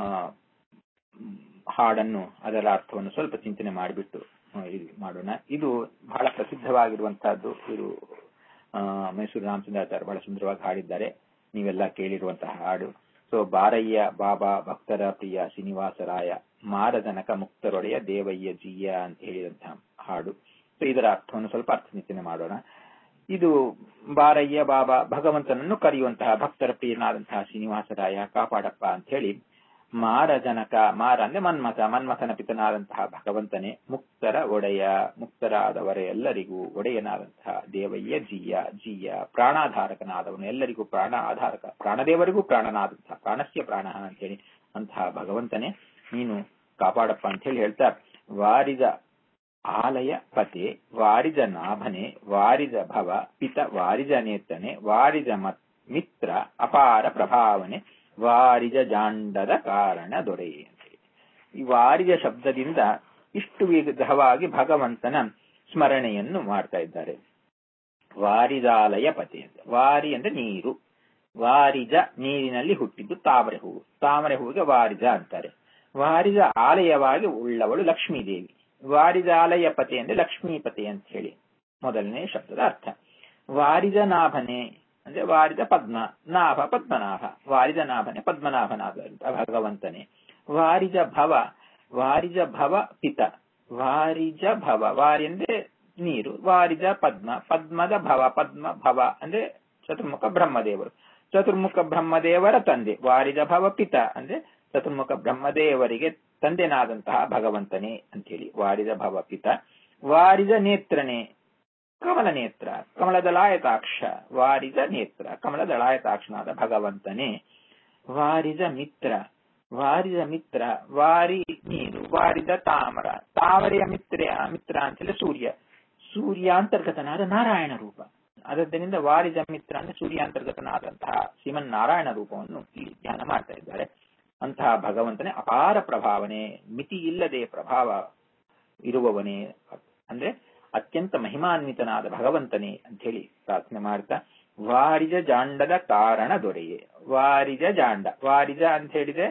Speaker 1: ಹಾಡನ್ನು ಅದರ ಅರ್ಥವನ್ನು ಸ್ವಲ್ಪ ಚಿಂತನೆ ಮಾಡಿಬಿಟ್ಟು ಮಾಡೋಣ ಇದು ಬಹಳ ಪ್ರಸಿದ್ಧವಾಗಿರುವಂತಹದ್ದು ಇದು ಮೈಸೂರು ರಾಮಚಂದ್ರಾಚಾರ್ಯ ಬಹಳ ಸುಂದರವಾಗಿ ಹಾಡಿದ್ದಾರೆ ನೀವೆಲ್ಲ ಕೇಳಿರುವಂತಹ ಹಾಡು ಸೊ ಬಾರಯ್ಯ ಬಾಬಾ ಭಕ್ತರ ಪ್ರಿಯ ಶ್ರೀನಿವಾಸರಾಯ ಮಾರದನಕ ಮುಕ್ತರೊಡೆಯ ದೇವಯ್ಯ ಜಿಯ ಅಂತ ಹೇಳಿದಂತಹ ಹಾಡು ಸೊ ಇದರ ಅರ್ಥವನ್ನು ಸ್ವಲ್ಪ ಅರ್ಥ ಚಿಂತನೆ ಮಾಡೋಣ ಇದು ಬಾರಯ್ಯ ಬಾಬಾ ಭಗವಂತನನ್ನು ಕರೆಯುವಂತಹ ಭಕ್ತರ ಪ್ರಿಯನಾದಂತಹ ಶ್ರೀನಿವಾಸರಾಯ ಕಾಪಾಡಪ್ಪ ಅಂತ ಹೇಳಿ ಮಾರ ಜನಕ ಮಾರ ಅಂದ್ರೆ ಮನ್ಮಥ ಮನ್ಮಥನ ಪಿತನಾದಂತಹ ಭಗವಂತನೇ ಮುಕ್ತರ ಒಡೆಯ ಮುಕ್ತರಾದವರ ಎಲ್ಲರಿಗೂ ಒಡೆಯನಾದಂತಹ ದೇವಯ್ಯ ಜಿಯ ಜಿಯ ಪ್ರಾಣಾಧಾರಕನಾದವನು ಎಲ್ಲರಿಗೂ ಪ್ರಾಣ ಆಧಾರಕ ಪ್ರಾಣದೇವರಿಗೂ ಪ್ರಾಣನಾದಂತಹ ಪ್ರಾಣಸ್ಯ ಪ್ರಾಣ ಅಂತ ಹೇಳಿ ಅಂತಹ ಭಗವಂತನೇ ನೀನು ಕಾಪಾಡಪ್ಪ ಅಂತ ಹೇಳಿ ಹೇಳ್ತಾ ವಾರಿದ ಆಲಯ ಪತೆ ವಾರಿಜ ನಾಭನೆ ವಾರಿಜ ಭವ ಪಿತ ವಾರಿಜ ನೇತನೆ ವಾರಿಜ ಮಿತ್ರ ಅಪಾರ ಪ್ರಭಾವನೆ ವಾರಿಜ ಜಾಂಡದ ಕಾರಣ ದೊರೆಯೇ ಅಂತೇಳಿ ಈ ವಾರಿಜ ಶಬ್ದದಿಂದ ಇಷ್ಟು ವಿಧವಾಗಿ ಭಗವಂತನ ಸ್ಮರಣೆಯನ್ನು ಮಾಡ್ತಾ ಇದ್ದಾರೆ ವಾರಿಜಾಲಯ ಪತಿ ಅಂತ ವಾರಿ ಅಂದ್ರೆ ನೀರು ವಾರಿಜ ನೀರಿನಲ್ಲಿ ಹುಟ್ಟಿದ್ದು ತಾಮರೆ ಹೂವು ತಾಮರೆ ಹೂವಿಗೆ ವಾರಿಜ ಅಂತಾರೆ ವಾರಿಜ ಆಲಯವಾಗಿ ಉಳ್ಳವಳು ಲಕ್ಷ್ಮೀದೇವಿ ವಾರಿಜ ಆಲಯ ಪತಿ ಅಂದ್ರೆ ಲಕ್ಷ್ಮೀಪತಿ ಅಂತ ಹೇಳಿ ಮೊದಲನೇ ಶಬ್ದದ ಅರ್ಥ ವಾರಿಜ ನಾಭನೆ ಅಂದ್ರೆ ವಾರಿಜ ಪದ್ಮ ನಾಭ ಪದ್ಮನಾಭ ವಾರಿಜ ನಾಭನೆ ಪದ್ಮನಾಭನಾದ ಭಗವಂತನೇ ವಾರಿಜ ಭವ ವಾರಿಜ ಭವ ಪಿತ ವಾರಿಜ ಭವ ವಾರಿ ಅಂದ್ರೆ ನೀರು ವಾರಿಜ ಪದ್ಮ ಪದ್ಮದ ಭವ ಪದ್ಮ ಭವ ಅಂದ್ರೆ ಚತುರ್ಮುಖ ಬ್ರಹ್ಮದೇವರು ಚತುರ್ಮುಖ ಬ್ರಹ್ಮದೇವರ ತಂದೆ ವಾರಿಜ ಭವ ಪಿತ ಅಂದ್ರೆ ಚತುರ್ಮುಖ ಬ್ರಹ್ಮದೇವರಿಗೆ ತಂದೆನಾದಂತಹ ಭಗವಂತನೇ ಅಂತೇಳಿ ವಾರಿಜ ಭವ ಪಿತ ವಾರಿಜ ನೇತ್ರನೇ ಕಮಲ ನೇತ್ರ ಕಮಲದಳಾಯತಾಕ್ಷ ವಾರಿಜ ನೇತ್ರ ಕಮಲದಳಾಯತಾಕ್ಷನಾದ ಭಗವಂತನೇ ವಾರಿಜ ಮಿತ್ರ ವಾರಿದ ಮಿತ್ರ ವಾರಿ ನೀರು ವಾರಿದ ತಾಮರ ತಾವರೆಯ ಮಿತ್ರ ಮಿತ್ರ ಅಂತೇಳಿ ಸೂರ್ಯ ಸೂರ್ಯಾಂತರ್ಗತನಾದ ನಾರಾಯಣ ರೂಪ ಆದ್ದರಿಂದ ವಾರಿದ ಮಿತ್ರ ಅಂದ್ರೆ ಸೂರ್ಯಾಂತರ್ಗತನಾದಂತಹ ಶ್ರೀಮನ್ ನಾರಾಯಣ ರೂಪವನ್ನು ಇಲ್ಲಿ ಧ್ಯಾನ ಮಾಡ್ತಾ ಇದ್ದಾರೆ ಅಂತಹ ಭಗವಂತನೇ ಅಪಾರ ಪ್ರಭಾವನೆ ಮಿತಿ ಇಲ್ಲದೆ ಪ್ರಭಾವ ಇರುವವನೇ ಅಂದ್ರೆ ಅತ್ಯಂತ ಮಹಿಮಾನ್ವಿತನಾದ ಭಗವಂತನೇ ಅಂತ ಹೇಳಿ ಪ್ರಾರ್ಥನೆ ಮಾಡ್ತಾ ವಾರಿಜ ಜಾಂಡದ ಕಾರಣ ದೊರೆಯೇ ವಾರಿಜ ಜಾಂಡ ವಾರಿಜ ಅಂತ ಹೇಳಿದ್ರೆ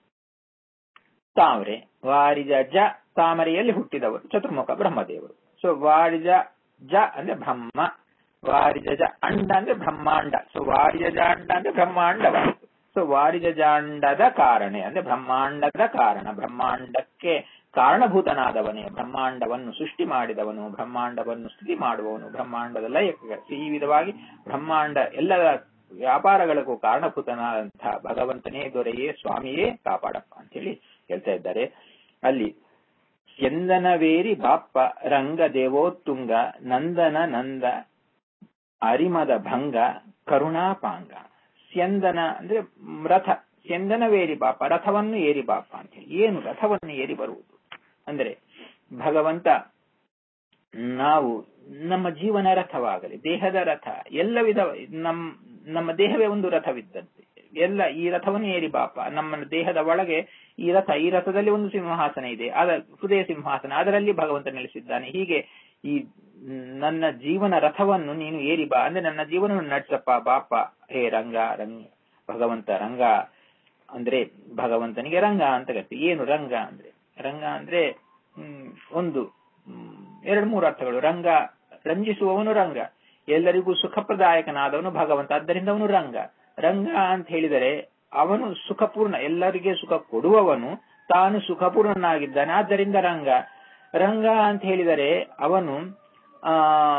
Speaker 1: ತಾಮರೆ ವಾರಿಜ ಜ ತಾಮರೆಯಲ್ಲಿ ಹುಟ್ಟಿದವರು ಚತುರ್ಮುಖ ಬ್ರಹ್ಮದೇವರು ಸೊ ವಾರಿಜ ಜ ಅಂದ್ರೆ ಬ್ರಹ್ಮ ವಾರಿಜ ಜ ಅಂಡ ಅಂದ್ರೆ ಬ್ರಹ್ಮಾಂಡ ಸೊ ವಾರಿಜ ಜಾಂಡ ಅಂದ್ರೆ ಬ್ರಹ್ಮಾಂಡವಾಯಿತು ಸೊ ವಾರಿಜ ಜಾಂಡದ ಕಾರಣ ಅಂದ್ರೆ ಬ್ರಹ್ಮಾಂಡದ ಕಾರಣ ಬ್ರಹ್ಮಾಂಡಕ್ಕೆ ಕಾರಣಭೂತನಾದವನೇ ಬ್ರಹ್ಮಾಂಡವನ್ನು ಸೃಷ್ಟಿ ಮಾಡಿದವನು ಬ್ರಹ್ಮಾಂಡವನ್ನು ಸ್ಥಿತಿ ಮಾಡುವವನು ಬ್ರಹ್ಮಾಂಡದ ಲಯಕ ಈ ವಿಧವಾಗಿ ಬ್ರಹ್ಮಾಂಡ ಎಲ್ಲ ವ್ಯಾಪಾರಗಳಿಗೂ ಕಾರಣಭೂತನಾದಂತಹ ಭಗವಂತನೇ ದೊರೆಯೇ ಸ್ವಾಮಿಯೇ ಕಾಪಾಡಪ್ಪ ಅಂತೇಳಿ ಹೇಳ್ತಾ ಇದ್ದಾರೆ ಅಲ್ಲಿ ಚಂದನವೇರಿ ಬಾಪ್ಪ ರಂಗ ದೇವೋತ್ತುಂಗ ನಂದನ ನಂದ ಅರಿಮದ ಭಂಗ ಕರುಣಾಪಾಂಗ ಸ್ಯಂದನ ಅಂದ್ರೆ ರಥ ಸ್ಯಂದನವೇರಿ ಬಾಪ ರಥವನ್ನು ಏರಿ ಬಾಪ ಅಂತ ಹೇಳಿ ಏನು ರಥವನ್ನು ಏರಿ ಬರುವುದು ಅಂದ್ರೆ ಭಗವಂತ ನಾವು ನಮ್ಮ ಜೀವನ ರಥವಾಗಲಿ ದೇಹದ ರಥ ಎಲ್ಲ ವಿಧ ನಮ್ ನಮ್ಮ ದೇಹವೇ ಒಂದು ರಥವಿದ್ದಂತೆ ಎಲ್ಲ ಈ ರಥವನ್ನು ಏರಿ ಬಾಪ ನಮ್ಮ ದೇಹದ ಒಳಗೆ ಈ ರಥ ಈ ರಥದಲ್ಲಿ ಒಂದು ಸಿಂಹಾಸನ ಇದೆ ಅದ ಹೃದಯ ಸಿಂಹಾಸನ ಅದರಲ್ಲಿ ಭಗವಂತ ನೆಲೆಸಿದ್ದಾನೆ ಹೀಗೆ ಈ ನನ್ನ ಜೀವನ ರಥವನ್ನು ನೀನು ಏರಿ ಬಾ ಅಂದ್ರೆ ನನ್ನ ಜೀವನವನ್ನು ನಡ್ಸಪ್ಪ ಬಾಪ ಹೇ ರಂಗ ರಂಗ ಭಗವಂತ ರಂಗ ಅಂದ್ರೆ ಭಗವಂತನಿಗೆ ರಂಗ ಅಂತ ಕರಿತೀವಿ ಏನು ರಂಗ ಅಂದ್ರೆ ರಂಗ ಅಂದ್ರೆ ಹ್ಮ್ ಒಂದು ಎರಡು ಮೂರು ಅರ್ಥಗಳು ರಂಗ ರಂಜಿಸುವವನು ರಂಗ ಎಲ್ಲರಿಗೂ ಸುಖಪ್ರದಾಯಕನಾದವನು ಭಗವಂತ ಆದ್ದರಿಂದ ಅವನು ರಂಗ ರಂಗ ಅಂತ ಹೇಳಿದರೆ ಅವನು ಸುಖಪೂರ್ಣ ಎಲ್ಲರಿಗೆ ಸುಖ ಕೊಡುವವನು ತಾನು ಸುಖಪೂರ್ಣನಾಗಿದ್ದಾನೆ ಆದ್ದರಿಂದ ರಂಗ ರಂಗ ಅಂತ ಹೇಳಿದರೆ ಅವನು ಆ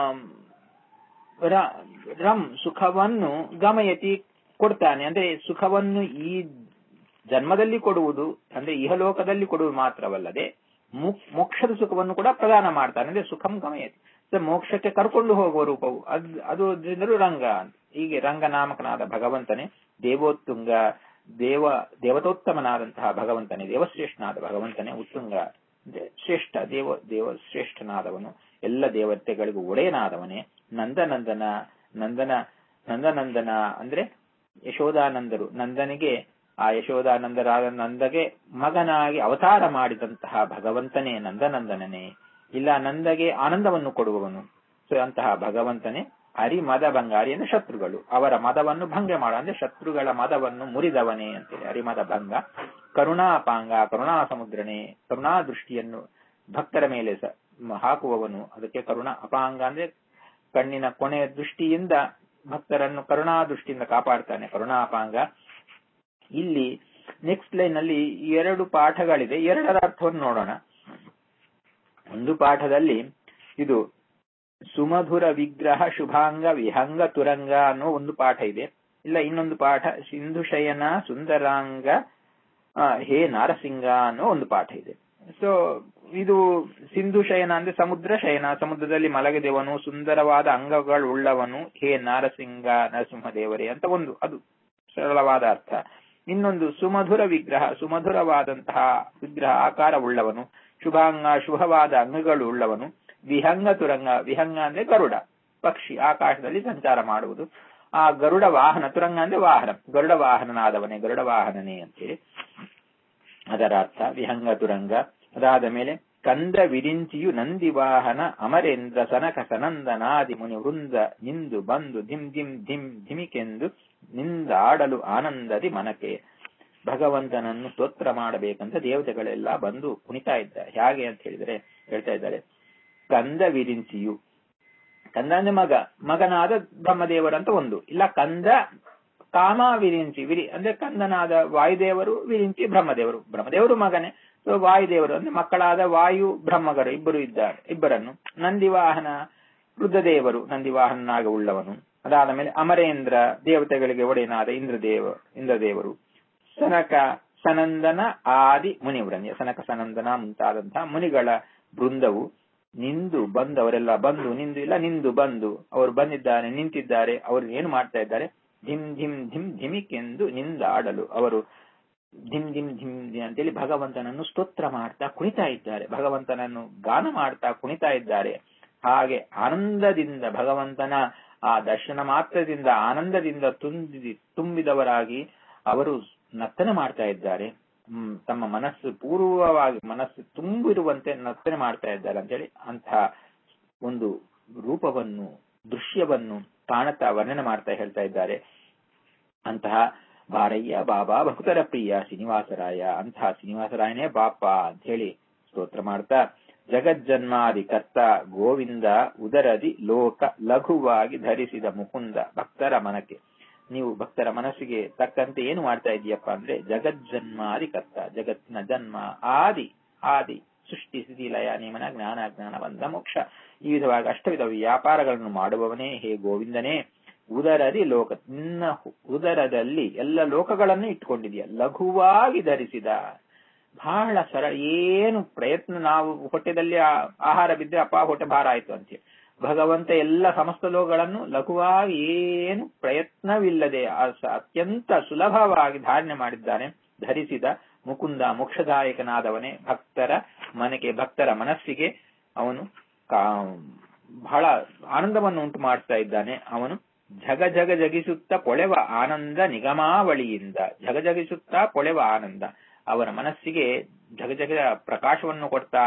Speaker 1: ರಂ ಸುಖವನ್ನು ಗಮಯತಿ ಕೊಡ್ತಾನೆ ಅಂದ್ರೆ ಸುಖವನ್ನು ಈ ಜನ್ಮದಲ್ಲಿ ಕೊಡುವುದು ಅಂದ್ರೆ ಇಹಲೋಕದಲ್ಲಿ ಕೊಡುವುದು ಮಾತ್ರವಲ್ಲದೆ ಮೋಕ್ಷದ ಸುಖವನ್ನು ಕೂಡ ಪ್ರದಾನ ಮಾಡ್ತಾನೆ ಅಂದ್ರೆ ಸುಖಂ ಗಮಯತಿ ಮೋಕ್ಷಕ್ಕೆ ಕರ್ಕೊಂಡು ಹೋಗುವ ರೂಪವು ಅದ್ ಅದು ಅದರಿಂದಲೂ ರಂಗ ಅಂತ ಹೀಗೆ ರಂಗನಾಮಕನಾದ ಭಗವಂತನೇ ದೇವೋತ್ತುಂಗ ದೇವ ದೇವತೋತ್ತಮನಾದಂತಹ ಭಗವಂತನೇ ದೇವಶ್ರೇಷ್ಠನಾದ ಭಗವಂತನೇ ಉತ್ತುಂಗ ಶ್ರೇಷ್ಠ ದೇವ ದೇವ ಶ್ರೇಷ್ಠನಾದವನು ಎಲ್ಲ ದೇವತೆಗಳಿಗೂ ಒಡೆಯನಾದವನೇ ನಂದನಂದನ ನಂದನ ನಂದನಂದನ ಅಂದ್ರೆ ಯಶೋದಾನಂದರು ನಂದನಿಗೆ ಆ ಯಶೋದಾನಂದರಾದ ನಂದಗೆ ಮಗನಾಗಿ ಅವತಾರ ಮಾಡಿದಂತಹ ಭಗವಂತನೇ ನಂದನಂದನನೇ ಇಲ್ಲ ನಂದಗೆ ಆನಂದವನ್ನು ಕೊಡುವವನು ಸೊ ಅಂತಹ ಭಗವಂತನೇ ಅರಿ ಮದ ಭಂಗ ಅರಿ ಅಂದ್ರೆ ಶತ್ರುಗಳು ಅವರ ಮದವನ್ನು ಭಂಗ ಮಾಡ ಅಂದ್ರೆ ಶತ್ರುಗಳ ಮದವನ್ನು ಮುರಿದವನೇ ಅಂತೇಳಿ ಅರಿಮದ ಭಂಗ ಕರುಣಾಪಾಂಗ ಕರುಣಾ ಸಮುದ್ರನೇ ಕರುಣಾ ದೃಷ್ಟಿಯನ್ನು ಭಕ್ತರ ಮೇಲೆ ಹಾಕುವವನು ಅದಕ್ಕೆ ಕರುಣಾ ಅಪಾಂಗ ಅಂದ್ರೆ ಕಣ್ಣಿನ ಕೊನೆಯ ದೃಷ್ಟಿಯಿಂದ ಭಕ್ತರನ್ನು ಕರುಣಾ ದೃಷ್ಟಿಯಿಂದ ಕಾಪಾಡ್ತಾನೆ ಕರುಣಾಪಾಂಗ ಇಲ್ಲಿ ನೆಕ್ಸ್ಟ್ ಲೈನ್ ಅಲ್ಲಿ ಎರಡು ಪಾಠಗಳಿದೆ ಎರಡರ ಅರ್ಥವನ್ನು ನೋಡೋಣ ಒಂದು ಪಾಠದಲ್ಲಿ ಇದು ಸುಮಧುರ ವಿಗ್ರಹ ಶುಭಾಂಗ ವಿಹಂಗ ತುರಂಗ ಅನ್ನೋ ಒಂದು ಪಾಠ ಇದೆ ಇಲ್ಲ ಇನ್ನೊಂದು ಪಾಠ ಸಿಂಧು ಶಯನ ಸುಂದರಾಂಗ ಹೇ ನಾರಸಿಂಗ ಅನ್ನೋ ಒಂದು ಪಾಠ ಇದೆ ಸೊ ಇದು ಸಿಂಧು ಶಯನ ಅಂದ್ರೆ ಸಮುದ್ರ ಶಯನ ಸಮುದ್ರದಲ್ಲಿ ಮಲಗಿದೆವನು ಸುಂದರವಾದ ಅಂಗಗಳು ಉಳ್ಳವನು ಹೇ ನಾರಸಿಂಗ ನರಸಿಂಹದೇವರೇ ಅಂತ ಒಂದು ಅದು ಸರಳವಾದ ಅರ್ಥ ಇನ್ನೊಂದು ಸುಮಧುರ ವಿಗ್ರಹ ಸುಮಧುರವಾದಂತಹ ವಿಗ್ರಹ ಆಕಾರವುಳ್ಳವನು ಶುಭಾಂಗ ಶುಭವಾದ ಅಂಗಗಳು ಉಳ್ಳವನು ವಿಹಂಗ ತುರಂಗ ವಿಹಂಗ ಅಂದ್ರೆ ಗರುಡ ಪಕ್ಷಿ ಆಕಾಶದಲ್ಲಿ ಸಂಚಾರ ಮಾಡುವುದು ಆ ಗರುಡ ವಾಹನ ತುರಂಗ ಅಂದ್ರೆ ವಾಹನ ಗರುಡ ವಾಹನನಾದವನೇ ಗರುಡ ವಾಹನನೇ ಅಂತೇಳಿ ಅದರ ಅರ್ಥ ವಿಹಂಗ ತುರಂಗ ಅದಾದ ಮೇಲೆ ಕಂದ ವಿರಿಂಚಿಯು ನಂದಿ ವಾಹನ ಅಮರೇಂದ್ರ ಸನಕ ಸನಂದನಾದಿ ಮುನಿ ವೃಂದ ನಿಂದು ಬಂದು ಧಿಮ್ ಧಿಮ್ ಧಿಮ್ ಧಿಮಿಕೆಂದು ನಿಂದಾಡಲು ಆನಂದದಿ ಮನಕೆ ಭಗವಂತನನ್ನು ಸ್ತೋತ್ರ ಮಾಡಬೇಕಂತ ದೇವತೆಗಳೆಲ್ಲ ಬಂದು ಕುಣಿತಾ ಇದ್ದಾರೆ ಹೇಗೆ ಅಂತ ಹೇಳಿದರೆ ಹೇಳ್ತಾ ಇದ್ದಾರೆ ಕಂದ ವಿರಿಂಚಿಯು ಕಂದ ಅಂದ್ರೆ ಮಗ ಮಗನಾದ ಬ್ರಹ್ಮದೇವರಂತ ಒಂದು ಇಲ್ಲ ಕಂದ ಕಾಮ ವಿರಿಂಚಿ ವಿರಿ ಅಂದ್ರೆ ಕಂದನಾದ ವಾಯುದೇವರು ವಿರಿಂಚಿ ಬ್ರಹ್ಮದೇವರು ಬ್ರಹ್ಮದೇವರು ಮಗನೇ ಸೊ ವಾಯುದೇವರು ಅಂದ್ರೆ ಮಕ್ಕಳಾದ ವಾಯು ಬ್ರಹ್ಮಗರು ಇಬ್ಬರು ಇದ್ದಾರೆ ಇಬ್ಬರನ್ನು ನಂದಿ ವಾಹನ ರುದ್ರದೇವರು ನಂದಿ ವಾಹನನಾಗ ಉಳ್ಳವನು ಅದಾದ ಮೇಲೆ ಅಮರೇಂದ್ರ ದೇವತೆಗಳಿಗೆ ಒಡೆಯನಾದ ಇಂದ್ರದೇವ ಇಂದ್ರದೇವರು ಸನಕ ಸನಂದನ ಆದಿ ಮುನಿವರಣ್ಯ ಸನಕ ಸನಂದನ ಮುಂತಾದಂತಹ ಮುನಿಗಳ ಬೃಂದವು ನಿಂದು ಬಂದು ಅವರೆಲ್ಲ ಬಂದು ನಿಂದು ಇಲ್ಲ ನಿಂದು ಬಂದು ಅವರು ಬಂದಿದ್ದಾರೆ ನಿಂತಿದ್ದಾರೆ ಅವರು ಏನು ಮಾಡ್ತಾ ಇದ್ದಾರೆ ಧಿಮ್ ಧಿಮ್ ಧಿಮ್ ಧಿಮಿಕೆಂದು ನಿಂದಾಡಲು ಅವರು ಧಿಮ್ ಧಿಮ್ ಧಿಮ್ ಅಂತೇಳಿ ಭಗವಂತನನ್ನು ಸ್ತೋತ್ರ ಮಾಡ್ತಾ ಕುಣಿತಾ ಇದ್ದಾರೆ ಭಗವಂತನನ್ನು ಗಾನ ಮಾಡ್ತಾ ಕುಣಿತಾ ಇದ್ದಾರೆ ಹಾಗೆ ಆನಂದದಿಂದ ಭಗವಂತನ ಆ ದರ್ಶನ ಮಾತ್ರದಿಂದ ಆನಂದದಿಂದ ತುಂಬಿ ತುಂಬಿದವರಾಗಿ ಅವರು ನರ್ತನೆ ಮಾಡ್ತಾ ಇದ್ದಾರೆ ಹ್ಮ್ ತಮ್ಮ ಮನಸ್ಸು ಪೂರ್ವವಾಗಿ ಮನಸ್ಸು ತುಂಬಿರುವಂತೆ ನರ್ತನೆ ಮಾಡ್ತಾ ಇದ್ದಾರೆ ಅಂತೇಳಿ ಅಂತಹ ಒಂದು ರೂಪವನ್ನು ದೃಶ್ಯವನ್ನು ಕಾಣುತ್ತಾ ವರ್ಣನೆ ಮಾಡ್ತಾ ಹೇಳ್ತಾ ಇದ್ದಾರೆ ಅಂತಹ ಬಾರಯ್ಯ ಬಾಬಾ ಭಕ್ತರ ಪ್ರಿಯ ಶ್ರೀನಿವಾಸರಾಯ ಅಂತಹ ಶ್ರೀನಿವಾಸರಾಯನೇ ಬಾಪ ಅಂತ ಹೇಳಿ ಸ್ತೋತ್ರ ಮಾಡ್ತಾ ಜಗಜ್ಜನ್ಮಾದಿ ಕರ್ತ ಗೋವಿಂದ ಉದರದಿ ಲೋಕ ಲಘುವಾಗಿ ಧರಿಸಿದ ಮುಕುಂದ ಭಕ್ತರ ಮನಕ್ಕೆ ನೀವು ಭಕ್ತರ ಮನಸ್ಸಿಗೆ ತಕ್ಕಂತೆ ಏನು ಮಾಡ್ತಾ ಇದೀಯಪ್ಪ ಅಂದ್ರೆ ಜಗಜ್ಜನ್ಮಾದಿ ಕರ್ತ ಜಗತ್ತಿನ ಜನ್ಮ ಆದಿ ಆದಿ ಸೃಷ್ಟಿ ಸ್ಥಿತಿ ಲಯ ನಿಯಮನ ಜ್ಞಾನ ಜ್ಞಾನ ಬಂಧ ಮೋಕ್ಷ ಈ ವಿಧವಾಗಿ ಅಷ್ಟವಿಧ ವ್ಯಾಪಾರಗಳನ್ನು ಮಾಡುವವನೇ ಹೇ ಗೋವಿಂದನೇ ಉದರದಿ ಲೋಕ ನಿನ್ನ ಉದರದಲ್ಲಿ ಎಲ್ಲ ಲೋಕಗಳನ್ನು ಇಟ್ಟುಕೊಂಡಿದೆಯ ಲಘುವಾಗಿ ಧರಿಸಿದ ಬಹಳ ಸರಳ ಏನು ಪ್ರಯತ್ನ ನಾವು ಹೊಟ್ಟೆದಲ್ಲಿ ಆಹಾರ ಬಿದ್ದರೆ ಅಪ್ಪ ಹೊಟ್ಟೆ ಭಾರ ಆಯ್ತು ಅಂತ ಭಗವಂತ ಎಲ್ಲ ಸಮಸ್ತ ಲೋಕಗಳನ್ನು ಲಘುವಾಗಿ ಏನು ಪ್ರಯತ್ನವಿಲ್ಲದೆ ಅತ್ಯಂತ ಸುಲಭವಾಗಿ ಧಾರಣೆ ಮಾಡಿದ್ದಾನೆ ಧರಿಸಿದ ಮುಕುಂದ ಮೋಕ್ಷದಾಯಕನಾದವನೇ ಭಕ್ತರ ಮನೆಗೆ ಭಕ್ತರ ಮನಸ್ಸಿಗೆ ಅವನು ಬಹಳ ಆನಂದವನ್ನು ಉಂಟು ಮಾಡ್ತಾ ಇದ್ದಾನೆ ಅವನು ಜಗ ಜಗ ಜಗಿಸುತ್ತ ಪೊಳೆವ ಆನಂದ ನಿಗಮಾವಳಿಯಿಂದ ಜಗ ಜಗಿಸುತ್ತಾ ಪೊಳೆವ ಆನಂದ ಅವರ ಮನಸ್ಸಿಗೆ ಜಗ ಜಗ ಪ್ರಕಾಶವನ್ನು ಕೊಡ್ತಾ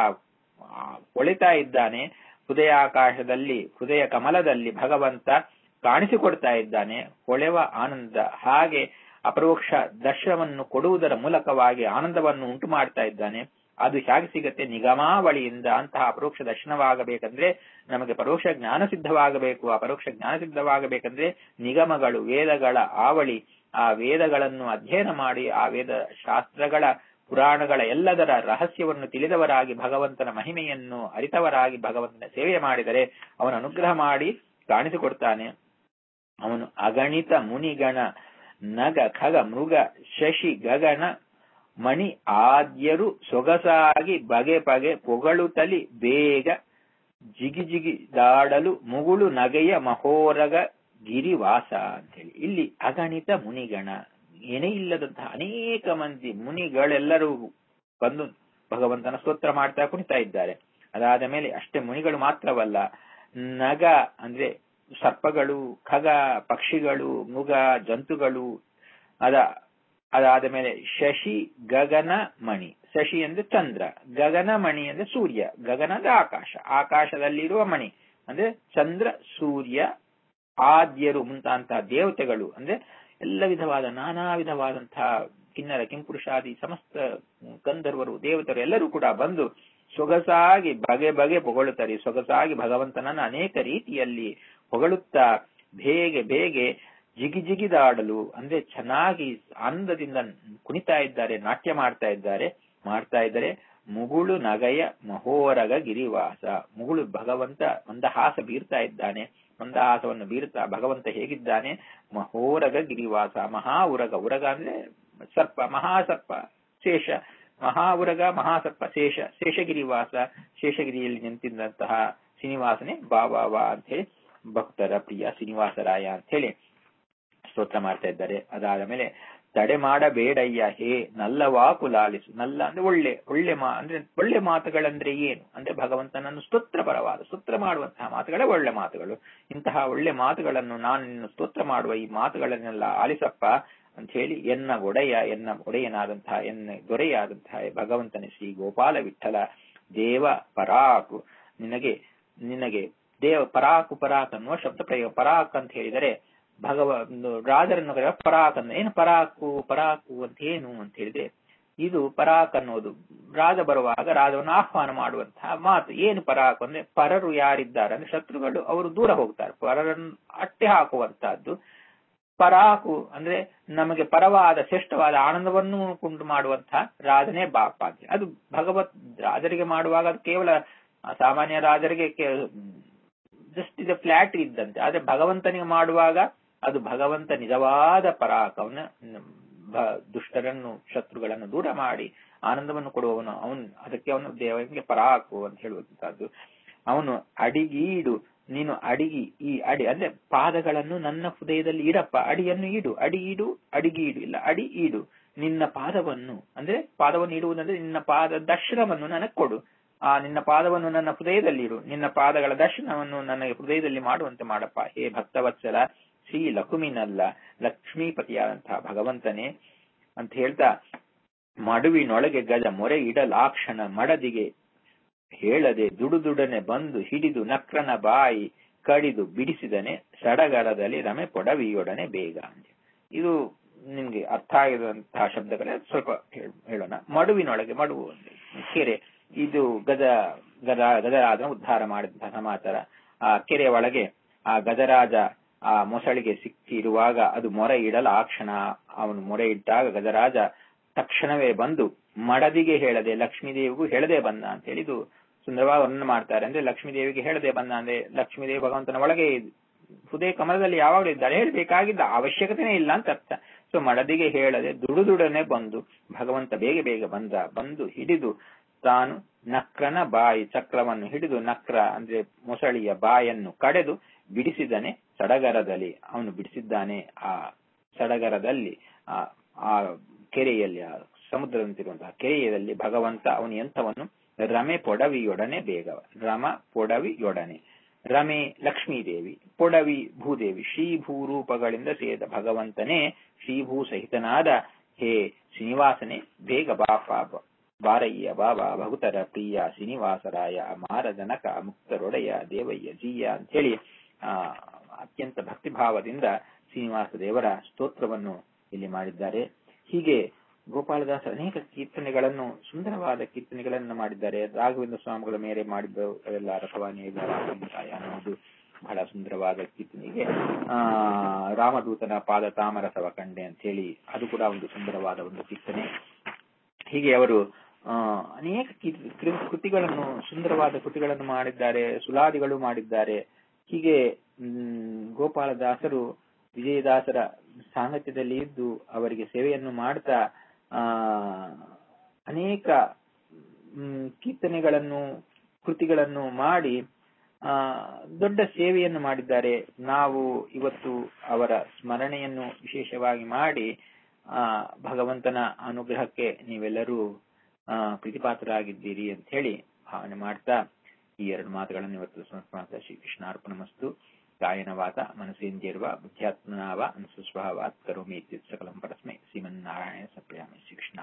Speaker 1: ಹೊಳಿತಾ ಇದ್ದಾನೆ ಹೃದಯಾಕಾಶದಲ್ಲಿ ಹೃದಯ ಕಮಲದಲ್ಲಿ ಭಗವಂತ ಕಾಣಿಸಿಕೊಡ್ತಾ ಇದ್ದಾನೆ ಹೊಳೆವ ಆನಂದ ಹಾಗೆ ಅಪರೋಕ್ಷ ದರ್ಶನವನ್ನು ಕೊಡುವುದರ ಮೂಲಕವಾಗಿ ಆನಂದವನ್ನು ಉಂಟು ಮಾಡ್ತಾ ಇದ್ದಾನೆ ಅದು ಹೇಗೆ ಸಿಗತ್ತೆ ನಿಗಮಾವಳಿಯಿಂದ ಅಂತಹ ಅಪರೋಕ್ಷ ದರ್ಶನವಾಗಬೇಕಂದ್ರೆ ನಮಗೆ ಪರೋಕ್ಷ ಜ್ಞಾನ ಸಿದ್ಧವಾಗಬೇಕು ಆ ಪರೋಕ್ಷ ಜ್ಞಾನ ಸಿದ್ಧವಾಗಬೇಕಂದ್ರೆ ನಿಗಮಗಳು ವೇದಗಳ ಆವಳಿ ಆ ವೇದಗಳನ್ನು ಅಧ್ಯಯನ ಮಾಡಿ ಆ ವೇದ ಶಾಸ್ತ್ರಗಳ ಪುರಾಣಗಳ ಎಲ್ಲದರ ರಹಸ್ಯವನ್ನು ತಿಳಿದವರಾಗಿ ಭಗವಂತನ ಮಹಿಮೆಯನ್ನು ಅರಿತವರಾಗಿ ಭಗವಂತನ ಸೇವೆ ಮಾಡಿದರೆ ಅವನ ಅನುಗ್ರಹ ಮಾಡಿ ಕಾಣಿಸಿಕೊಡ್ತಾನೆ ಅವನು ಅಗಣಿತ ಮುನಿಗಣ ನಗ ಖಗ ಮೃಗ ಶಶಿ ಗಗನ ಮಣಿ ಆದ್ಯರು ಸೊಗಸಾಗಿ ಬಗೆ ಬಗೆ ಪೊಗಳುತ್ತಲಿ ಬೇಗ ಜಿಗಿ ಜಿಗಿ ದಾಡಲು ಮುಗುಳು ನಗೆಯ ಮಹೋರಗ ಗಿರಿವಾಸ ಅಂತೇಳಿ ಇಲ್ಲಿ ಅಗಣಿತ ಮುನಿಗಣ ಏನೇ ಇಲ್ಲದಂತಹ ಅನೇಕ ಮಂದಿ ಮುನಿಗಳೆಲ್ಲರೂ ಬಂದು ಭಗವಂತನ ಸ್ತೋತ್ರ ಮಾಡ್ತಾ ಕುಣಿತಾ ಇದ್ದಾರೆ ಅದಾದ ಮೇಲೆ ಅಷ್ಟೇ ಮುನಿಗಳು ಮಾತ್ರವಲ್ಲ ನಗ ಅಂದ್ರೆ ಸರ್ಪಗಳು ಖಗ ಪಕ್ಷಿಗಳು ಮೃಗ ಜಂತುಗಳು ಅದ ಅದಾದ ಮೇಲೆ ಶಶಿ ಗಗನ ಮಣಿ ಶಶಿ ಅಂದ್ರೆ ಚಂದ್ರ ಗಗನ ಮಣಿ ಅಂದ್ರೆ ಸೂರ್ಯ ಗಗನ ಅಂದ್ರೆ ಆಕಾಶ ಆಕಾಶದಲ್ಲಿರುವ ಮಣಿ ಅಂದ್ರೆ ಚಂದ್ರ ಸೂರ್ಯ ಆದ್ಯರು ಮುಂತಾಂತಹ ದೇವತೆಗಳು ಅಂದ್ರೆ ಎಲ್ಲ ವಿಧವಾದ ನಾನಾ ವಿಧವಾದಂತಹ ಕಿನ್ನರ ಕಿಂಪುರುಷಾದಿ ಸಮಸ್ತ ಗಂಧರ್ವರು ದೇವತರು ಎಲ್ಲರೂ ಕೂಡ ಬಂದು ಸೊಗಸಾಗಿ ಬಗೆ ಬಗೆ ಹೊಗಳುತ್ತಾರೆ ಸೊಗಸಾಗಿ ಭಗವಂತನನ್ನ ಅನೇಕ ರೀತಿಯಲ್ಲಿ ಹೊಗಳುತ್ತಾ ಬೇಗೆ ಬೇಗೆ ಜಿಗಿ ಜಿಗಿದಾಡಲು ಅಂದ್ರೆ ಚೆನ್ನಾಗಿ ಆನಂದದಿಂದ ಕುಣಿತಾ ಇದ್ದಾರೆ ನಾಟ್ಯ ಮಾಡ್ತಾ ಇದ್ದಾರೆ ಮಾಡ್ತಾ ಇದ್ದಾರೆ ಮುಗುಳು ನಗಯ ಮಹೋರಗ ಗಿರಿವಾಸ ಮುಗುಳು ಭಗವಂತ ಮಂದಹಾಸ ಬೀರ್ತಾ ಇದ್ದಾನೆ ಮಂದಹಾಸವನ್ನು ಬೀರ್ತಾ ಭಗವಂತ ಹೇಗಿದ್ದಾನೆ ಮಹೋರಗ ಗಿರಿವಾಸ ಮಹಾ ಉರಗ ಉರಗ ಅಂದ್ರೆ ಸರ್ಪ ಮಹಾಸರ್ಪ ಶೇಷ ಮಹಾ ಉರಗ ಮಹಾಸರ್ಪ ಶೇಷ ಶೇಷಗಿರಿವಾಸ ಶೇಷಗಿರಿಯಲ್ಲಿ ನಿಂತಿದ್ದಂತಹ ಶ್ರೀನಿವಾಸನೇ ಬಾಬಾವ ಅಂತ ಹೇಳಿ ಭಕ್ತರ ಪ್ರಿಯ ಶ್ರೀನಿವಾಸರಾಯ ಅಂತ ಹೇಳಿ ಸ್ತೋತ್ರ ಮಾಡ್ತಾ ಇದ್ದಾರೆ ಅದಾದ ಮೇಲೆ ತಡೆ ಮಾಡಬೇಡಯ್ಯ ಹೇ ನಲ್ಲವಾಕು ಲಾಲಿಸು ನಲ್ಲ ಅಂದ್ರೆ ಒಳ್ಳೆ ಒಳ್ಳೆ ಮಾ ಅಂದ್ರೆ ಒಳ್ಳೆ ಮಾತುಗಳಂದ್ರೆ ಏನು ಅಂದ್ರೆ ಭಗವಂತನನ್ನು ಸ್ತೋತ್ರ ಪರವಾದ ಸ್ತೋತ್ರ ಮಾಡುವಂತಹ ಮಾತುಗಳೇ ಒಳ್ಳೆ ಮಾತುಗಳು ಇಂತಹ ಒಳ್ಳೆ ಮಾತುಗಳನ್ನು ನಾನು ನಿನ್ನ ಸ್ತೋತ್ರ ಮಾಡುವ ಈ ಮಾತುಗಳನ್ನೆಲ್ಲ ಆಲಿಸಪ್ಪ ಅಂತ ಹೇಳಿ ಎನ್ನ ಒಡೆಯ ಎನ್ನ ಒಡೆಯನಾದಂತಹ ಎನ್ನ ದೊರೆಯಾದಂತಹ ಭಗವಂತನ ಶ್ರೀ ಗೋಪಾಲ ವಿಠಲ ದೇವ ಪರಾಕು ನಿನಗೆ ನಿನಗೆ ದೇವ ಪರಾಕು ಪರಾಕ್ ಅನ್ನುವ ಶಬ್ದ ಪ್ರಯೋಗ ಪರಾಕ್ ಅಂತ ಹೇಳಿದರೆ ಭಗವ ರಾಜರನ್ನು ಕರೆಯುವ ಪರಾಕ್ ಅಂದ್ರೆ ಏನು ಪರಾಕು ಪರಾಕು ಅಂತ ಏನು ಅಂತ ಹೇಳಿದ್ರೆ ಇದು ಪರಾಕ್ ಅನ್ನೋದು ರಾಜ ಬರುವಾಗ ರಾಜವನ್ನು ಆಹ್ವಾನ ಮಾಡುವಂತಹ ಮಾತು ಏನು ಪರಾಕ್ ಅಂದ್ರೆ ಪರರು ಯಾರಿದ್ದಾರೆ ಅಂದ್ರೆ ಶತ್ರುಗಳು ಅವರು ದೂರ ಹೋಗ್ತಾರೆ ಪರರನ್ನು ಅಟ್ಟೆ ಹಾಕುವಂತಹದ್ದು ಪರಾಕು ಅಂದ್ರೆ ನಮಗೆ ಪರವಾದ ಶ್ರೇಷ್ಠವಾದ ಆನಂದವನ್ನು ಉಂಟು ಮಾಡುವಂತಹ ರಾಜನೇ ಬಾಪಾಗ್ಯ ಅದು ಭಗವತ್ ರಾಜರಿಗೆ ಮಾಡುವಾಗ ಅದು ಕೇವಲ ಸಾಮಾನ್ಯ ರಾಜರಿಗೆ ಜಸ್ಟ್ ಇದು ಫ್ಲಾಟ್ ಇದ್ದಂತೆ ಆದ್ರೆ ಭಗವಂತನಿಗೆ ಮಾಡುವಾಗ ಅದು ಭಗವಂತ ನಿಜವಾದ ಪರಾಕವನ್ನ ದುಷ್ಟರನ್ನು ಶತ್ರುಗಳನ್ನು ದೂರ ಮಾಡಿ ಆನಂದವನ್ನು ಕೊಡುವವನು ಅವನು ಅದಕ್ಕೆ ಅವನು ದೇವನಿಗೆ ಪರಾಕು ಅಂತ ಹೇಳುವಂತಹದ್ದು ಅವನು ಅಡಿಗೀಡು ನೀನು ಅಡಿಗಿ ಈ ಅಡಿ ಅಂದ್ರೆ ಪಾದಗಳನ್ನು ನನ್ನ ಹೃದಯದಲ್ಲಿ ಇಡಪ್ಪ ಅಡಿಯನ್ನು ಇಡು ಅಡಿ ಇಡು ಅಡಿಗಿ ಇಡು ಇಲ್ಲ ಅಡಿ ಇಡು ನಿನ್ನ ಪಾದವನ್ನು ಅಂದ್ರೆ ಪಾದವನ್ನು ಇಡುವುದಂದ್ರೆ ನಿನ್ನ ಪಾದ ದರ್ಶನವನ್ನು ನನಗೆ ಕೊಡು ಆ ನಿನ್ನ ಪಾದವನ್ನು ನನ್ನ ಹೃದಯದಲ್ಲಿ ಇಡು ನಿನ್ನ ಪಾದಗಳ ದರ್ಶನವನ್ನು ನನಗೆ ಹೃದಯದಲ್ಲಿ ಮಾಡುವಂತೆ ಮಾಡಪ್ಪ ಹೇ ಭಕ್ತವತ್ಸಲ ಶ್ರೀ ಲಕುಮಿನಲ್ಲ ಲಕ್ಷ್ಮೀಪತಿಯಾದಂತಹ ಭಗವಂತನೇ ಅಂತ ಹೇಳ್ತಾ ಮಡುವಿನೊಳಗೆ ಗಜ ಮೊರೆ ಇಡಲಾಕ್ಷಣ ಮಡದಿಗೆ ಹೇಳದೆ ದುಡುದುಡನೆ ಬಂದು ಹಿಡಿದು ನಕ್ರನ ಬಾಯಿ ಕಡಿದು ಬಿಡಿಸಿದನೆ ಸಡಗರದಲ್ಲಿ ರಮೆ ಪೊಡವಿಯೊಡನೆ ಬೇಗ ಇದು ನಿಮ್ಗೆ ಅರ್ಥ ಆಗಿರುವಂತಹ ಶಬ್ದಗಳೇ ಸ್ವಲ್ಪ ಹೇಳೋಣ ಮಡುವಿನೊಳಗೆ ಮಡುವು ಕೆರೆ ಇದು ಗಜ ಗದ ಗಜರಾಜನ ಉದ್ಧಾರ ಮಾಡಿದಂತಹ ಸಮಾಚಾರ ಆ ಕೆರೆಯ ಒಳಗೆ ಆ ಗಜರಾಜ ಆ ಮೊಸಳಿಗೆ ಸಿಕ್ಕಿರುವಾಗ ಅದು ಮೊರೆ ಇಡಲು ಆ ಕ್ಷಣ ಅವನು ಮೊರೆ ಇಟ್ಟಾಗ ಗಜರಾಜ ತಕ್ಷಣವೇ ಬಂದು ಮಡದಿಗೆ ಹೇಳದೆ ಲಕ್ಷ್ಮೀದೇವಿಗೂ ಹೇಳದೆ ಬಂದ ಅಂತ ಹೇಳಿದು ಸುಂದರವಾಗಿ ವರ್ಣನೆ ಮಾಡ್ತಾರೆ ಅಂದ್ರೆ ಲಕ್ಷ್ಮೀದೇವಿಗೆ ಹೇಳದೆ ಬಂದ ಅಂದ್ರೆ ಲಕ್ಷ್ಮೀದೇವಿ ಭಗವಂತನ ಒಳಗೆ ಹೃದಯ ಕಮಲದಲ್ಲಿ ಯಾವಾಗಲೂ ಇದ್ದಾಳೆ ಹೇಳ್ಬೇಕಾಗಿದ್ದ ಅವಶ್ಯಕತೆನೇ ಇಲ್ಲ ಅಂತ ಅರ್ಥ ಸೊ ಮಡದಿಗೆ ಹೇಳದೆ ದುಡುದುಡನೆ ಬಂದು ಭಗವಂತ ಬೇಗ ಬೇಗ ಬಂದ ಬಂದು ಹಿಡಿದು ತಾನು ನಕ್ರನ ಬಾಯಿ ಚಕ್ರವನ್ನು ಹಿಡಿದು ನಕ್ರ ಅಂದ್ರೆ ಮೊಸಳಿಯ ಬಾಯನ್ನು ಕಡೆದು ಬಿಡಿಸಿದನೆ ಸಡಗರದಲ್ಲಿ ಅವನು ಬಿಡಿಸಿದ್ದಾನೆ ಆ ಸಡಗರದಲ್ಲಿ ಆ ಆ ಕೆರೆಯಲ್ಲಿ ಆ ಸಮುದ್ರದಂತಿರುವಂತಹ ಕೆರೆಯಲ್ಲಿ ಭಗವಂತ ಅವನು ಎಂಥವನ್ನು ರಮೆ ಪೊಡವಿಯೊಡನೆ ಬೇಗ ರಮ ಪೊಡವಿಯೊಡನೆ ರಮೆ ಲಕ್ಷ್ಮೀದೇವಿ ಪೊಡವಿ ಭೂದೇವಿ ಶ್ರೀಭೂ ರೂಪಗಳಿಂದ ಸೇರಿದ ಭಗವಂತನೇ ಶ್ರೀಭೂ ಸಹಿತನಾದ ಹೇ ಶ್ರೀನಿವಾಸನೇ ಬೇಗ ಬಾಪ ಬಾರಯ್ಯ ಬಾಬಾ ಭಗುತರ ಪ್ರಿಯ ಶ್ರೀನಿವಾಸರಾಯ ಮಾರ ಜನಕ ಮುಕ್ತರೊಡೆಯ ದೇವಯ್ಯ ಜೀಯ ಅಂತ ಹೇಳಿ ಆ ಅತ್ಯಂತ ಭಕ್ತಿಭಾವದಿಂದ ಶ್ರೀನಿವಾಸ ದೇವರ ಸ್ತೋತ್ರವನ್ನು ಇಲ್ಲಿ ಮಾಡಿದ್ದಾರೆ ಹೀಗೆ ಗೋಪಾಲದಾಸ ಅನೇಕ ಕೀರ್ತನೆಗಳನ್ನು ಸುಂದರವಾದ ಕೀರ್ತನೆಗಳನ್ನು ಮಾಡಿದ್ದಾರೆ ರಾಘವೇಂದ್ರ ಸ್ವಾಮಿಗಳ ಮೇಲೆ ಮಾಡಿದ್ದು ಅವೆಲ್ಲ ರಥವಾಣಿ ರಾಮಕಾಯ ಅನ್ನೋದು ಬಹಳ ಸುಂದರವಾದ ಕೀರ್ತನೆಗೆ ಆ ರಾಮದೂತನ ಪಾದ ತಾಮರಸವ ಕಂಡೆ ಅಂತ ಹೇಳಿ ಅದು ಕೂಡ ಒಂದು ಸುಂದರವಾದ ಒಂದು ಕೀರ್ತನೆ ಹೀಗೆ ಅವರು ಅನೇಕ ಕೃತಿಗಳನ್ನು ಸುಂದರವಾದ ಕೃತಿಗಳನ್ನು ಮಾಡಿದ್ದಾರೆ ಸುಲಾದಿಗಳು ಮಾಡಿದ್ದಾರೆ ಹೀಗೆ ಗೋಪಾಲದಾಸರು ವಿಜಯದಾಸರ ಸಾಂಗತ್ಯದಲ್ಲಿ ಇದ್ದು ಅವರಿಗೆ ಸೇವೆಯನ್ನು ಮಾಡ್ತಾ ಆ ಅನೇಕ ಕೀರ್ತನೆಗಳನ್ನು ಕೃತಿಗಳನ್ನು ಮಾಡಿ ಆ ದೊಡ್ಡ ಸೇವೆಯನ್ನು ಮಾಡಿದ್ದಾರೆ ನಾವು ಇವತ್ತು ಅವರ ಸ್ಮರಣೆಯನ್ನು ವಿಶೇಷವಾಗಿ ಮಾಡಿ ಆ ಭಗವಂತನ ಅನುಗ್ರಹಕ್ಕೆ ನೀವೆಲ್ಲರೂ ಆ ಪ್ರೀತಿಪಾತ್ರರಾಗಿದ್ದೀರಿ ಅಂತ ಹೇಳಿ ಭಾವನೆ ಮಾಡ್ತಾ ಈ ಎರಡು ಮಾತುಗಳನ್ನು ಇವತ್ತು ಸಮರ್ಪಣಾತ ಶ್ರೀ ಕೃಷ್ಣಾರ್ಪಣ ಮಸ್ತು ಕಾಯನವಾತ ಮನಸ್ಸೇಂದ್ಯರ್ವ ಬುದ್ಧ್ಯಾತ್ಮನಾವ ಅನುಸ್ವಭಾವಾತ್ ಕರೋಮಿ ಸಕಲಂ ಪರಸ್ಮೈ ಶ್ರೀಮನ್ನಾರಾಯಣ ಸಪ್ರಯಾಮಿ ಶ್ರೀ ಕೃಷ್ಣ